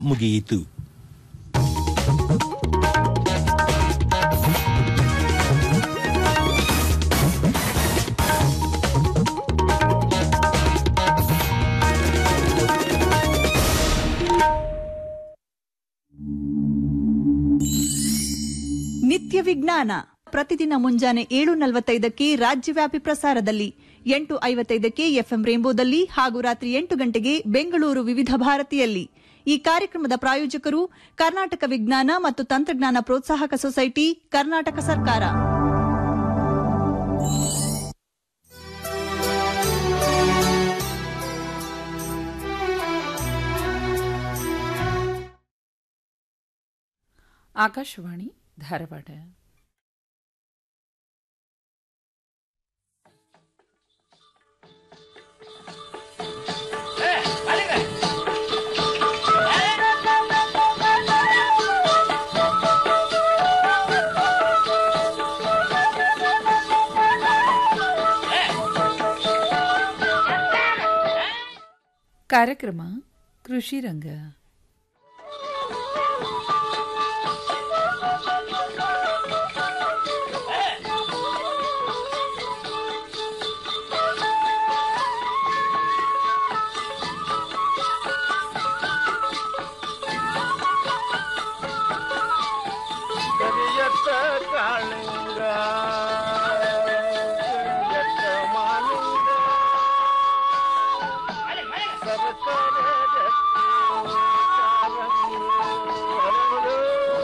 ಮುಗಿಯಿತು ನಿತ್ಯ ವಿಜ್ಞಾನ ಪ್ರತಿದಿನ ಮುಂಜಾನೆ ಏಳು ನಲವತ್ತೈದಕ್ಕೆ ರಾಜ್ಯವ್ಯಾಪಿ ಪ್ರಸಾರದಲ್ಲಿ ಎಂಟು ಐವತ್ತೈದಕ್ಕೆ ಎಫ್ಎಂ ರೇಂಬೋದಲ್ಲಿ ಹಾಗೂ ರಾತ್ರಿ ಎಂಟು ಗಂಟೆಗೆ ಬೆಂಗಳೂರು ವಿವಿಧ ಭಾರತಿಯಲ್ಲಿ ಈ ಕಾರ್ಯಕ್ರಮದ ಪ್ರಾಯೋಜಕರು ಕರ್ನಾಟಕ ವಿಜ್ಞಾನ ಮತ್ತು ತಂತ್ರಜ್ಞಾನ ಪ್ರೋತ್ಸಾಹಕ ಸೊಸೈಟಿ ಕರ್ನಾಟಕ ಸರ್ಕಾರ ಆಕಾಶವಾಣಿ ಧಾರವಾಡ ಕಾರ್ಯಕ್ರಮ ಕೃಷಿ ರಂಗ ಕರಿಯತ್ತ ಕಾಳಿಂಗ ಕರಿಯತ್ತ ಮಾಲಿಂಗ ಸರಸರ ಜತ್ತಿ ಕಾಲಂಗಿ ಹರಳು.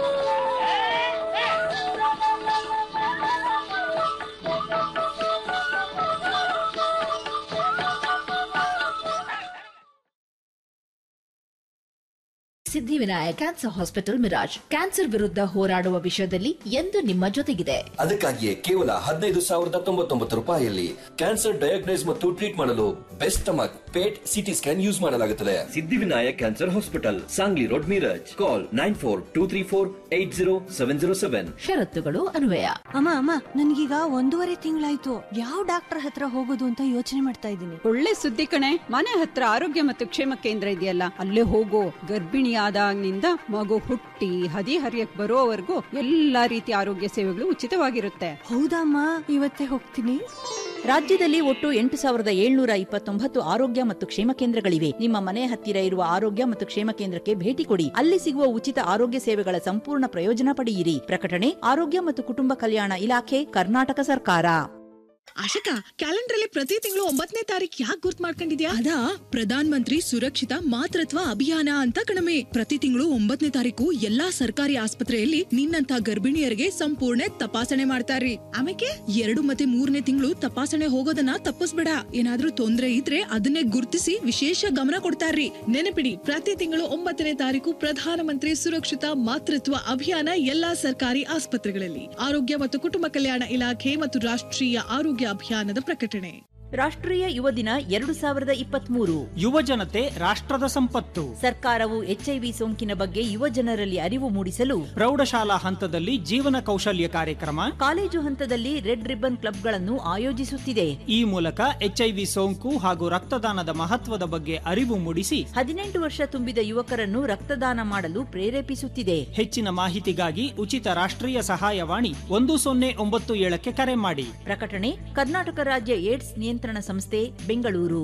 Siddhivinayak cancer hospital Miraj cancer ವಿರುದ್ಧ ಹೋರಾಡುವ ವಿಷಯದಲ್ಲಿ ಎಂದು ನಿಮ್ಮ ಜೊತೆಗಿದೆ ಅದಕ್ಕಾಗಿಯೇ ಕೇವಲ ಹದಿನೈದು ಸಾವಿರದ ತೊಂಬತ್ತೊಂಬತ್ತು ರೂಪಾಯಿಯಲ್ಲಿ ಕ್ಯಾನ್ಸರ್ ಡಯಾಗ್ನೈಸ್ ಮತ್ತು ಟ್ರೀಟ್ ಮಾಡಲು best stomach PET CT scan use ಮಾಡಲಾಗುತ್ತದೆ Siddhivinayak cancer hospital Sangli road Miraj call nine four two three four eight zero seven zero seven ಷರತ್ತುಗಳು ಅನ್ವಯ ಅಮ್ಮ ಅಮ್ಮ ನನ್ಗೀಗ ಒಂದೂವರೆ ತಿಂಗಳಾಯ್ತು ಯಾವ ಡಾಕ್ಟರ್ ಹತ್ರ ಹೋಗೋದು ಅಂತ ಯೋಚನೆ ಮಾಡ್ತಾ ಇದ್ದೀನಿ ಒಳ್ಳೆ ಸುದ್ದಿ ಕಣೆ ಮನೆ ಹತ್ರ ಆರೋಗ್ಯ ಮತ್ತು ಕ್ಷೇಮ ಕೇಂದ್ರ ಇದೆಯಲ್ಲ ಅಲ್ಲೇ ಹೋಗೋ ಗರ್ಭಿಣಿಯಾದಾಗಿನಿಂದ ಮಗು ಹುಟ್ಟಿ ಹದಿ ಹರಿಯಕ್ ಬರೋವರೆಗೂ ಎಲ್ಲಾ ರೀತಿಯ ಆರೋಗ್ಯ ಸೇವೆಗಳು ಉಚಿತವಾಗಿರುತ್ತೆ ಹೌದಮ್ಮ ಇವತ್ತೇ ಹೋಗ್ತೀನಿ ರಾಜ್ಯದಲ್ಲಿ ಒಟ್ಟು ಎಂಟು ಸಾವಿರದ ಏಳ್ನೂರ ಇಪ್ಪತ್ತೊಂಬತ್ತು ಆರೋಗ್ಯ ಮತ್ತು ಕ್ಷೇಮ ಕೇಂದ್ರಗಳಿವೆ ನಿಮ್ಮ ಮನೆ ಹತ್ತಿರ ಇರುವ ಆರೋಗ್ಯ ಮತ್ತು ಕ್ಷೇಮ ಕೇಂದ್ರಕ್ಕೆ ಭೇಟಿ ಕೊಡಿ ಅಲ್ಲಿ ಸಿಗುವ ಉಚಿತ ಆರೋಗ್ಯ ಸೇವೆಗಳ ಸಂಪೂರ್ಣ ಪ್ರಯೋಜನ ಪಡೆಯಿರಿ ಪ್ರಕಟಣೆ ಆರೋಗ್ಯ ಮತ್ತು ಕುಟುಂಬ ಕಲ್ಯಾಣ ಇಲಾಖೆ ಕರ್ನಾಟಕ ಸರ್ಕಾರ ಆಶಿಕಾ ಕ್ಯಾಲೆಂಡರ್ ಅಲ್ಲಿ ಪ್ರತಿ ತಿಂಗಳು ಒಂಬತ್ತನೇ ತಾರೀಕು ಯಾಕೆ ಗುರ್ತ್ ಮಾಡ್ಕೊಂಡಿದ್ಯಾ ಅದಾ ಪ್ರಧಾನ್ ಮಂತ್ರಿ ಸುರಕ್ಷಿತ ಮಾತೃತ್ವ ಅಭಿಯಾನ ಅಂತ ಕಣಮೆ ಪ್ರತಿ ತಿಂಗಳು ಒಂಬತ್ತನೇ ತಾರೀಕು ಎಲ್ಲಾ ಸರ್ಕಾರಿ ಆಸ್ಪತ್ರೆಯಲ್ಲಿ ನಿನ್ನಂತ ಗರ್ಭಿಣಿಯರಿಗೆ ಸಂಪೂರ್ಣ ತಪಾಸಣೆ ಮಾಡ್ತಾರ್ರಿ ಆಮೇಲೆ ಎರಡು ಮತ್ತೆ ಮೂರನೇ ತಿಂಗಳು ತಪಾಸಣೆ ಹೋಗೋದನ್ನ ತಪ್ಪಿಸ್ಬೇಡ ಏನಾದ್ರೂ ತೊಂದ್ರೆ ಇದ್ರೆ ಅದನ್ನೇ ಗುರುತಿಸಿ ವಿಶೇಷ ಗಮನ ಕೊಡ್ತಾರ್ರಿ ನೆನಪಿಡಿ ಪ್ರತಿ ತಿಂಗಳು ಒಂಬತ್ತನೇ ತಾರೀಕು ಪ್ರಧಾನ ಮಂತ್ರಿ ಸುರಕ್ಷಿತ ಮಾತೃತ್ವ ಅಭಿಯಾನ ಎಲ್ಲಾ ಸರ್ಕಾರಿ ಆಸ್ಪತ್ರೆಗಳಲ್ಲಿ ಆರೋಗ್ಯ ಮತ್ತು ಕುಟುಂಬ ಕಲ್ಯಾಣ ಇಲಾಖೆ ಮತ್ತು ರಾಷ್ಟ್ರೀಯ ಆರೋಗ್ಯ ಅಭಿಯಾನದ ಪ್ರಕಟಣೆ ರಾಷ್ಟ್ರೀಯ ಯುವ ದಿನ ಎರಡು ಸಾವಿರದ ಇಪ್ಪತ್ಮೂರು ಯುವ ಜನತೆ ರಾಷ್ಟ್ರದ ಸಂಪತ್ತು ಸರ್ಕಾರವು ಎಚ್ಐವಿ ಸೋಂಕಿನ ಬಗ್ಗೆ ಯುವ ಜನರಲ್ಲಿ ಅರಿವು ಮೂಡಿಸಲು ಪ್ರೌಢಶಾಲಾ ಹಂತದಲ್ಲಿ ಜೀವನ ಕೌಶಲ್ಯ ಕಾರ್ಯಕ್ರಮ ಕಾಲೇಜು ಹಂತದಲ್ಲಿ ರೆಡ್ ರಿಬ್ಬನ್ ಕ್ಲಬ್ಗಳನ್ನು ಆಯೋಜಿಸುತ್ತಿದೆ ಈ ಮೂಲಕ ಎಚ್ಐವಿ ಸೋಂಕು ಹಾಗೂ ರಕ್ತದಾನದ ಮಹತ್ವದ ಬಗ್ಗೆ ಅರಿವು ಮೂಡಿಸಿ ಹದಿನೆಂಟು ವರ್ಷ ತುಂಬಿದ ಯುವಕರನ್ನು ರಕ್ತದಾನ ಮಾಡಲು ಪ್ರೇರೇಪಿಸುತ್ತಿದೆ ಹೆಚ್ಚಿನ ಮಾಹಿತಿಗಾಗಿ ಉಚಿತ ರಾಷ್ಟ್ರೀಯ ಸಹಾಯವಾಣಿ ಒಂದು ಸೊನ್ನೆ ಒಂಬತ್ತು ಏಳಕ್ಕೆ ಕರೆ ಮಾಡಿ ಪ್ರಕಟಣೆ ಕರ್ನಾಟಕ ರಾಜ್ಯ ಏಡ್ಸ್ ನಿಯಂತ್ರಣ ಸಂಸ್ಥೆ ಬೆಂಗಳೂರು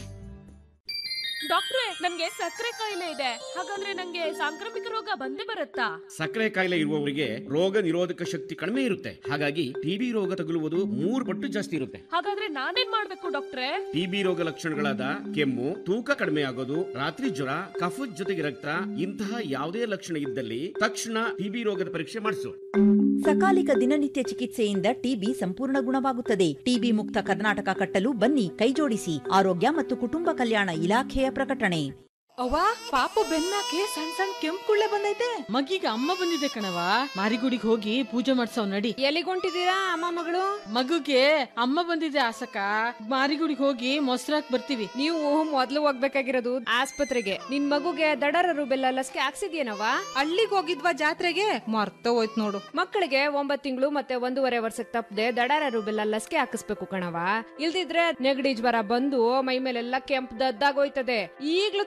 ಡಾಕ್ಟ್ರೆ ನನ್ಗೆ ಸಕ್ಕರೆ ಕಾಯಿಲೆ ಇದೆ ಹಾಗಾದ್ರೆ ನಂಗೆ ಸಾಂಕ್ರಾಮಿಕ ರೋಗ ಬಂದೇ ಬರುತ್ತಾ ಸಕ್ಕರೆ ಕಾಯಿಲೆ ಇರುವವರಿಗೆ ರೋಗ ನಿರೋಧಕ ಶಕ್ತಿ ಕಡಿಮೆ ಇರುತ್ತೆ ಹಾಗಾಗಿ ಟಿಬಿ ರೋಗ ತಗುಲುವುದು ಮೂರು ಪಟ್ಟು ಜಾಸ್ತಿ ಇರುತ್ತೆ ಹಾಗಾದ್ರೆ ನಾನೇನ್ ಮಾಡ್ಬೇಕು ಡಾಕ್ಟ್ರೆ ಟಿಬಿ ರೋಗ ಲಕ್ಷಣಗಳಾದ ಕೆಮ್ಮು ತೂಕ ಕಡಿಮೆ ಆಗೋದು ರಾತ್ರಿ ಜ್ವರ ಕಫದ ಜೊತೆಗೆ ರಕ್ತ ಇಂತಹ ಯಾವುದೇ ಲಕ್ಷಣ ಇದ್ದಲ್ಲಿ ತಕ್ಷಣ ಟಿಬಿ ರೋಗದ ಪರೀಕ್ಷೆ ಮಾಡಿಸು ಸಕಾಲಿಕ ದಿನನಿತ್ಯ ಚಿಕಿತ್ಸೆಯಿಂದ ಟಿಬಿ ಸಂಪೂರ್ಣ ಗುಣವಾಗುತ್ತದೆ ಟಿಬಿ ಮುಕ್ತ ಕರ್ನಾಟಕ ಕಟ್ಟಲು ಬನ್ನಿ ಕೈಜೋಡಿಸಿ ಆರೋಗ್ಯ ಮತ್ತು ಕುಟುಂಬ ಕಲ್ಯಾಣ ಇಲಾಖೆಯ ಪ್ರಕಟಣೆ ಅವ್ವ ಪಾಪು ಬೆನ್ನಾಕೆ ಸಣ್ಣ ಸಣ್ಣ ಕೆಂಪು ಕುಳ್ಳೆ ಬಂದೈತೆ ಮಗೀಗ ಅಮ್ಮ ಬಂದಿದೆ ಕಣವ ಮಾರಿಗುಡಿಗೆ ಹೋಗಿ ಪೂಜೆ ಮಾಡ್ಸವ್ ನಡಿ ಎಲ್ಲಿಗೊಂಟಿದ್ದೀರಾ ಅಮ್ಮ ಮಗಳು ಮಗುಗೆ ಅಮ್ಮ ಬಂದಿದೆ ಆಸಕ ಮಾರಿಗುಡಿಗೆ ಹೋಗಿ ಮೊಸರಾಕ್ ಬರ್ತೀವಿ ನೀವು ಮೊದ್ಲು ಹೋಗ್ಬೇಕಾಗಿರೋದು ಆಸ್ಪತ್ರೆಗೆ ನಿನ್ ಮಗುಗೆ ದಡರ ರುಬೆಲ್ಲ ಲಸಿಕೆ ಹಾಕ್ಸಿದ್ಯೇನವ ಅಲ್ಲಿಗೆ ಹೋಗಿದ್ವಾ ಜಾತ್ರೆಗೆ ಮರ್ತ ಹೋಯ್ತು ನೋಡು ಮಕ್ಕಳಿಗೆ ಒಂಬತ್ ತಿಂಗಳು ಮತ್ತೆ ಒಂದೂವರೆ ವರ್ಷಕ್ಕೆ ತಪ್ಪದೆ ದಡರ ರುಬೆಲ್ಲ ಲಸಿಕೆ ಹಾಕಿಸ್ಬೇಕು ಕಣವ ಇಲ್ದಿದ್ರೆ ನೆಗಡಿ ಜ್ವರ ಬಂದು ಮೈ ಮೇಲೆಲ್ಲ ಕೆಂಪ್ ದದ್ದಾಗೋಯ್ತದೆ ಈಗ್ಲೂ ತಡವಾಗಿಲ್ಲ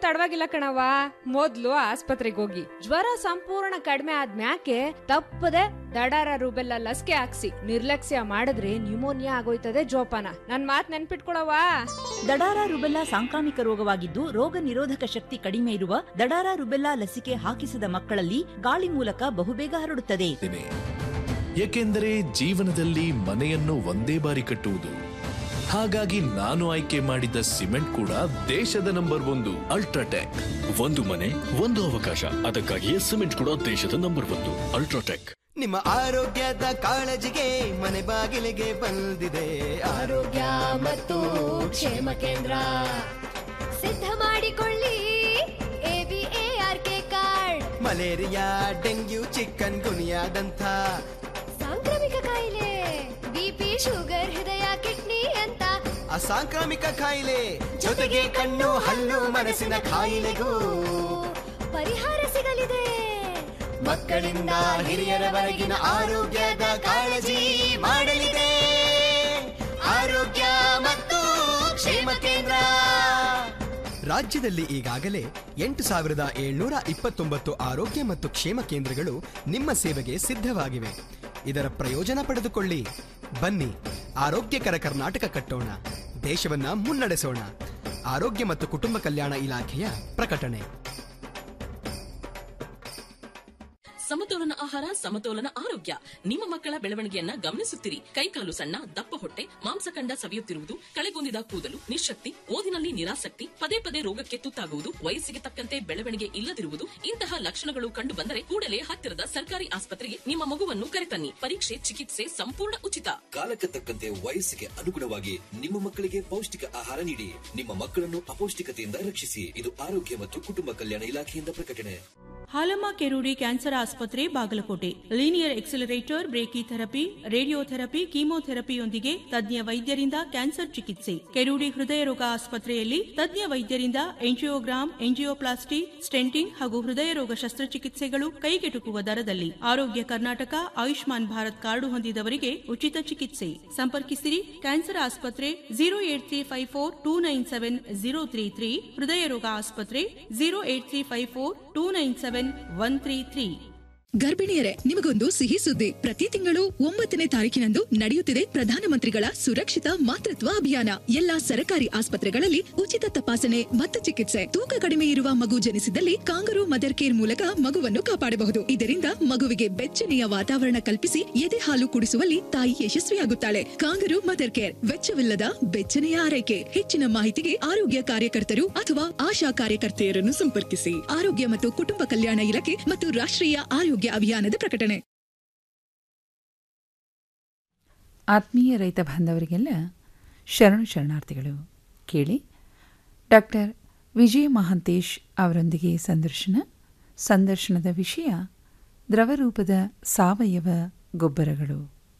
ಇಲ್ಲ ಕಣವ ಮೊದ್ಲು ಆಸ್ಪತ್ರೆಗೆ ಹೋಗಿ ಜ್ವರ ಸಂಪೂರ್ಣ ಕಡಿಮೆ ಆದ್ಮ್ಯಾಕೆ ತಪ್ಪದೆ ದಡಾರ ರುಬೆಲ್ಲ ಲಸಿಕೆ ಹಾಕ್ಸಿ ನಿರ್ಲಕ್ಷ್ಯ ಮಾಡಿದ್ರೆ ನ್ಯೂಮೋನಿಯಾ ಆಗೋಯ್ತದೆ ಜೋಪಾನ ನನ್ ಮಾತ್ ನೆನ್ಪಿಟ್ಕೊಳವ ದಡಾರ ರುಬೆಲ್ಲಾ ಸಾಂಕ್ರಾಮಿಕ ರೋಗವಾಗಿದ್ದು ರೋಗ ನಿರೋಧಕ ಶಕ್ತಿ ಕಡಿಮೆ ಇರುವ ದಡಾರ ರುಬೆಲ್ಲಾ ಲಸಿಕೆ ಹಾಕಿಸಿದ ಮಕ್ಕಳಲ್ಲಿ ಗಾಳಿ ಮೂಲಕ ಬಹುಬೇಗ ಹರಡುತ್ತದೆ ಏಕೆಂದರೆ ಜೀವನದಲ್ಲಿ ಮನೆಯನ್ನು ಒಂದೇ ಬಾರಿ ಕಟ್ಟುವುದು ಹಾಗಾಗಿ ನಾನು ಆಯ್ಕೆ ಮಾಡಿದ ಸಿಮೆಂಟ್ ಕೂಡ ದೇಶದ ನಂಬರ್ ಒಂದು ಅಲ್ಟ್ರಾಟೆಕ್ ಒಂದು ಮನೆ ಒಂದು ಅವಕಾಶ ಅದಕ್ಕಾಗಿಯೇ ಸಿಮೆಂಟ್ ಕೂಡ ದೇಶದ ನಂಬರ್ ಒಂದು ಅಲ್ಟ್ರಾಟೆಕ್ ನಿಮ್ಮ ಆರೋಗ್ಯದ ಕಾಳಜಿಗೆ ಮನೆ ಬಾಗಿಲಿಗೆ ಬಂದಿದೆ ಆರೋಗ್ಯ ಮತ್ತು ಕ್ಷೇಮ ಕೇಂದ್ರ ಸಿದ್ಧ ಮಾಡಿಕೊಳ್ಳಿ ಎಬಿಎಆರ್ಕೆ ಕಾರ್ಡ್ ಮಲೇರಿಯಾ ಡೆಂಗ್ಯೂ ಚಿಕನ್ ಗುನಿಯಾದಂಥ ಸಾಂಕ್ರಾಮಿಕ ಕಾಯಿಲೆ ಬಿಪಿ ಶುಗರ್ ಹೃದಯ ಕಿಡ್ನಿ ಅಂತ ಅಸಾಂಕ್ರಾಮಿಕ ಕಾಯಿಲೆ ಜೊತೆಗೆ ಕಣ್ಣು ಹಲ್ಲು ಮನಸ್ಸಿನ ಕಾಯಿಲೆಗೂ ಪರಿಹಾರ ಸಿಗಲಿದೆ ಮಕ್ಕಳಿಂದ ಹಿರಿಯರವರೆಗಿನ ಆರೋಗ್ಯದ ಕಾಳಜಿ ಮಾಡಲಿದೆ ಆರೋಗ್ಯ ಮತ್ತು ಕ್ಷೇಮ ಕೇಂದ್ರ ರಾಜ್ಯದಲ್ಲಿ ಈಗಾಗಲೇ ಎಂಟು ಸಾವಿರದ ಏಳ್ನೂರ ಇಪ್ಪತ್ತೊಂಬತ್ತು ಆರೋಗ್ಯ ಮತ್ತು ಕ್ಷೇಮ ಕೇಂದ್ರಗಳು ನಿಮ್ಮ ಸೇವೆಗೆ ಸಿದ್ಧವಾಗಿವೆ ಇದರ ಪ್ರಯೋಜನ ಪಡೆದುಕೊಳ್ಳಿ ಬನ್ನಿ ಆರೋಗ್ಯಕರ ಕರ್ನಾಟಕ ಕಟ್ಟೋಣ ದೇಶವನ್ನ ಮುನ್ನಡೆಸೋಣ ಆರೋಗ್ಯ ಮತ್ತು ಕುಟುಂಬ ಕಲ್ಯಾಣ ಇಲಾಖೆಯ ಪ್ರಕಟಣೆ ಸಮತೋಲನ ಆಹಾರ ಸಮತೋಲನ ಆರೋಗ್ಯ ನಿಮ್ಮ ಮಕ್ಕಳ ಬೆಳವಣಿಗೆಯನ್ನ ಗಮನಿಸುತ್ತಿರಿ ಕೈಕಾಲು ಸಣ್ಣ ದಪ್ಪ ಹೊಟ್ಟೆ ಮಾಂಸಖಂಡ ಸವಿಯುತ್ತಿರುವುದು ಕಳೆಗುಂದಿದ ಕೂದಲು ನಿಶಕ್ತಿ ಓದಿನಲ್ಲಿ ನಿರಾಸಕ್ತಿ ಪದೇ ಪದೇ ರೋಗಕ್ಕೆ ತುತ್ತಾಗುವುದು ವಯಸ್ಸಿಗೆ ತಕ್ಕಂತೆ ಬೆಳವಣಿಗೆ ಇಲ್ಲದಿರುವುದು ಇಂತಹ ಲಕ್ಷಣಗಳು ಕಂಡು ಬಂದರೆ ಕೂಡಲೇ ಹತ್ತಿರದ ಸರ್ಕಾರಿ ಆಸ್ಪತ್ರೆಗೆ ನಿಮ್ಮ ಮಗುವನ್ನು ಕರೆತನ್ನಿ ಪರೀಕ್ಷೆ ಚಿಕಿತ್ಸೆ ಸಂಪೂರ್ಣ ಉಚಿತ ಕಾಲಕ್ಕೆ ತಕ್ಕಂತೆ ವಯಸ್ಸಿಗೆ ಅನುಗುಣವಾಗಿ ನಿಮ್ಮ ಮಕ್ಕಳಿಗೆ ಪೌಷ್ಟಿಕ ಆಹಾರ ನೀಡಿ ನಿಮ್ಮ ಮಕ್ಕಳನ್ನು ಅಪೌಷ್ಟಿಕತೆಯಿಂದ ರಕ್ಷಿಸಿ ಇದು ಆರೋಗ್ಯ ಮತ್ತು ಕುಟುಂಬ ಕಲ್ಯಾಣ ಇಲಾಖೆಯಿಂದ ಪ್ರಕಟಣೆ ಹಾಲಮ್ಮ ಕೆರೂಡಿ ಕ್ಯಾನ್ಸರ್ ಆಸ್ಪತ್ರೆ Bagalkote linear accelerator brachytherapy radiotherapy ಕೀಮೋಥೆರಪಿಯೊಂದಿಗೆ ತಜ್ಞ ವೈದ್ಯರಿಂದ ಕ್ಯಾನ್ಸರ್ ಚಿಕಿತ್ಸೆ ಕೆರೂಡಿ ಹೃದಯ ರೋಗ ಆಸ್ಪತ್ರೆಯಲ್ಲಿ ತಜ್ಞ ವೈದ್ಯರಿಂದ ಎಂಜಿಯೋಗ್ರಾಮ್ ಎಂಜಿಯೋಪ್ಲಾಸ್ಟಿ ಸ್ಟೆಂಟಿಂಗ್ ಹಾಗೂ ಹೃದಯ ರೋಗ ಶಸ್ತ್ರಚಿಕಿತ್ಸೆಗಳು ಕೈಗೆಟುಕುವ ದರದಲ್ಲಿ ಆರೋಗ್ಯ ಕರ್ನಾಟಕ ಆಯುಷ್ಮಾನ್ ಭಾರತ್ ಕಾರ್ಡು ಹೊಂದಿದವರಿಗೆ ಉಚಿತ ಚಿಕಿತ್ಸೆ ಸಂಪರ್ಕಿಸಿರಿ ಕ್ಯಾನ್ಸರ್ ಆಸ್ಪತ್ರೆ zero eight three five four two nine seven zero three three ಹೃದಯ ರೋಗ ಆಸ್ಪತ್ರೆ zero eight three five four two nine seven one three three ಗರ್ಭಿಣಿಯರೇ ನಿಮಗೊಂದು ಸಿಹಿ ಸುದ್ದಿ ಪ್ರತಿ ತಿಂಗಳು ಒಂಬತ್ತನೇ ತಾರೀಕಿನಂದು ನಡೆಯುತ್ತಿದೆ ಪ್ರಧಾನಮಂತ್ರಿಗಳ ಸುರಕ್ಷಿತ ಮಾತೃತ್ವ ಅಭಿಯಾನ ಎಲ್ಲಾ ಸರ್ಕಾರಿ ಆಸ್ಪತ್ರೆಗಳಲ್ಲಿ ಉಚಿತ ತಪಾಸಣೆ ಮತ್ತು ಚಿಕಿತ್ಸೆ ತೂಕ ಕಡಿಮೆ ಇರುವ ಮಗು ಜನಿಸಿದಲ್ಲಿ ಕಾಂಗರು ಮದರ್ ಕೇರ್ ಮೂಲಕ ಮಗುವನ್ನು ಕಾಪಾಡಬಹುದು ಇದರಿಂದ ಮಗುವಿಗೆ ಬೆಚ್ಚನೆಯ ವಾತಾವರಣ ಕಲ್ಪಿಸಿ ಎದೆ ಹಾಲು ಕುಡಿಸುವಲ್ಲಿ ತಾಯಿ ಯಶಸ್ವಿಯಾಗುತ್ತಾಳೆ ಕಾಂಗರು ಮದರ್ ಕೇರ್ ವೆಚ್ಚವಿಲ್ಲದ ಬೆಚ್ಚನೆಯ ಆರೈಕೆ ಹೆಚ್ಚಿನ ಮಾಹಿತಿಗೆ ಆರೋಗ್ಯ ಕಾರ್ಯಕರ್ತರು ಅಥವಾ ಆಶಾ ಕಾರ್ಯಕರ್ತೆಯರನ್ನು ಸಂಪರ್ಕಿಸಿ ಆರೋಗ್ಯ ಮತ್ತು ಕುಟುಂಬ ಕಲ್ಯಾಣ ಇಲಾಖೆ ಮತ್ತು ರಾಷ್ಟ್ರೀಯ ಆರೋಗ್ಯ ಅಭಿಯಾನದ ಪ್ರಕಟಣೆ ಆತ್ಮೀಯ ರೈತ ಬಾಂಧವರಿಗೆಲ್ಲ ಶರಣು ಶರಣಾರ್ಥಿಗಳು ಕೇಳಿ ಡಾಕ್ಟರ್ ವಿಜಯ ಮಹಾಂತೇಶ್ ಅವರೊಂದಿಗೆ ಸಂದರ್ಶನ ಸಂದರ್ಶನದ ವಿಷಯ ದ್ರವರೂಪದ ಸಾವಯವ ಗೊಬ್ಬರಗಳು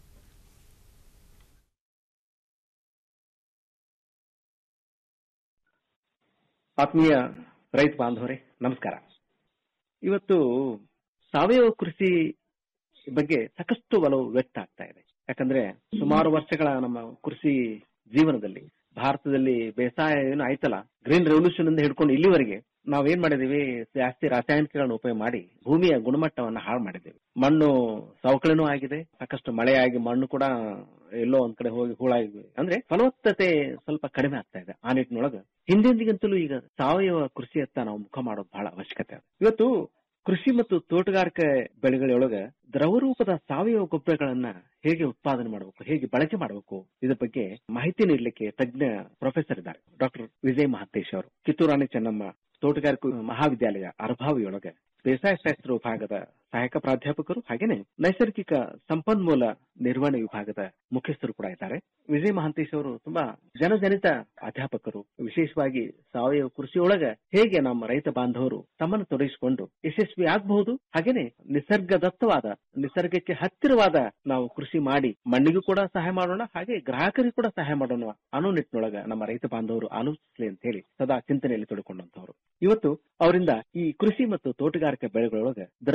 ಆತ್ಮೀಯ ರೈತ ಬಾಂಧವರೇ ನಮಸ್ಕಾರ ಇವತ್ತು ಸಾವಯವ ಕೃಷಿ ಬಗ್ಗೆ ಸಾಕಷ್ಟು ಒಲವು ವ್ಯಕ್ತ ಆಗ್ತಾ ಇದೆ ಯಾಕಂದ್ರೆ ಸುಮಾರು ವರ್ಷಗಳ ನಮ್ಮ ಕೃಷಿ ಜೀವನದಲ್ಲಿ ಭಾರತದಲ್ಲಿ ಬೇಸಾಯ ಏನು ಆಯ್ತಲ್ಲ ಗ್ರೀನ್ ರೆವಲ್ಯೂಷನ್ ಇಂದ ಹಿಡ್ಕೊಂಡು ಇಲ್ಲಿವರೆಗೆ ನಾವೇನ್ ಮಾಡಿದೀವಿ ಜಾಸ್ತಿ ರಾಸಾಯನಿಕಗಳನ್ನು ಉಪಯೋಗ ಮಾಡಿ ಭೂಮಿಯ ಗುಣಮಟ್ಟವನ್ನ ಹಾಳು ಮಾಡಿದ್ದೇವೆ ಮಣ್ಣು ಸವಕಳಿನೂ ಆಗಿದೆ ಸಾಕಷ್ಟು ಮಳೆಯಾಗಿ ಮಣ್ಣು ಕೂಡ ಎಲ್ಲೋ ಒಂದ್ ಕಡೆ ಹೋಗಿ ಹೂಳಾಗಿ ಅಂದ್ರೆ ಫಲವತ್ತತೆ ಸ್ವಲ್ಪ ಕಡಿಮೆ ಆಗ್ತಾ ಇದೆ ಆ ನಿಟ್ಟಿನೊಳಗ ಹಿಂದೆಂದಿಗಂತಲೂ ಈಗ ಸಾವಯವ ಕೃಷಿಯತ್ತ ನಾವು ಮುಖ ಮಾಡೋದು ಬಹಳ ಅವಶ್ಯಕತೆ ಇದೆ ಇವತ್ತು ಕೃಷಿ ಮತ್ತು ತೋಟಗಾರಿಕೆ ಬೆಳೆಗಳೊಳಗ ದ್ರವರೂಪದ ಸಾವಯವ ಗೊಬ್ಬರಗಳನ್ನ ಹೇಗೆ ಉತ್ಪಾದನೆ ಮಾಡಬೇಕು ಹೇಗೆ ಬಳಕೆ ಮಾಡಬೇಕು ಇದ್ರ ಬಗ್ಗೆ ಮಾಹಿತಿ ನೀಡಲಿಕ್ಕೆ ತಜ್ಞ ಪ್ರೊಫೆಸರ್ ಇದ್ದಾರೆ ಡಾಕ್ಟರ್ ವಿಜಯ್ ಮಹಾಂತೇಶ್ ಅವರು ಕಿತ್ತೂರಾಣಿ ಚೆನ್ನಮ್ಮ ತೋಟಗಾರಿಕೆ ಮಹಾವಿದ್ಯಾಲಯ ಅರ್ಭಾವಿಯೊಳಗೆ ಬೇಸಾಯ ಶಾಸ್ತ್ರ ವಿಭಾಗದ ಸಹಾಯಕ ಪ್ರಾಧ್ಯಾಪಕರು ಹಾಗೇನೆ ನೈಸರ್ಗಿಕ ಸಂಪನ್ಮೂಲ ನಿರ್ವಹಣೆ ವಿಭಾಗದ ಮುಖ್ಯಸ್ಥರು ಕೂಡ ಇದ್ದಾರೆ ವಿಜಯ್ ಮಹಾಂತೇಶ್ ಅವರು ತುಂಬಾ ಜನಜನಿತ ಅಧ್ಯಾಪಕರು ವಿಶೇಷವಾಗಿ ಸಾವಯವ ಕೃಷಿಯೊಳಗ ಹೇಗೆ ನಮ್ಮ ರೈತ ಬಾಂಧವರು ತಮ್ಮನ್ನು ತೊಡಗಿಸಿಕೊಂಡು ಯಶಸ್ವಿ ಆಗಬಹುದು ಹಾಗೇನೆ ನಿಸರ್ಗದತ್ತವಾದ ನಿಸರ್ಗಕ್ಕೆ ಹತ್ತಿರವಾದ ನಾವು ಕೃಷಿ ಮಾಡಿ ಮಣ್ಣಿಗೂ ಕೂಡ ಸಹಾಯ ಮಾಡೋಣ ಹಾಗೆ ಗ್ರಾಹಕರಿಗೂ ಕೂಡ ಸಹಾಯ ಮಾಡೋಣ ಅನ್ನೋ ನಿಟ್ಟಿನೊಳಗ ನಮ್ಮ ರೈತ ಬಾಂಧವರು ಆಲೋಚಿಸಲಿ ಅಂತ ಹೇಳಿ ಸದಾ ಚಿಂತನೆಯಲ್ಲಿ ತೊಡಕೊಂಡಂತವರು ಇವತ್ತು ಅವರಿಂದ ಈ ಕೃಷಿ ಮತ್ತು ತೋಟಗಾರಿಕೆ ಬೆಳೆಗಳೊಳಗ ದ್ರವರೂಪದ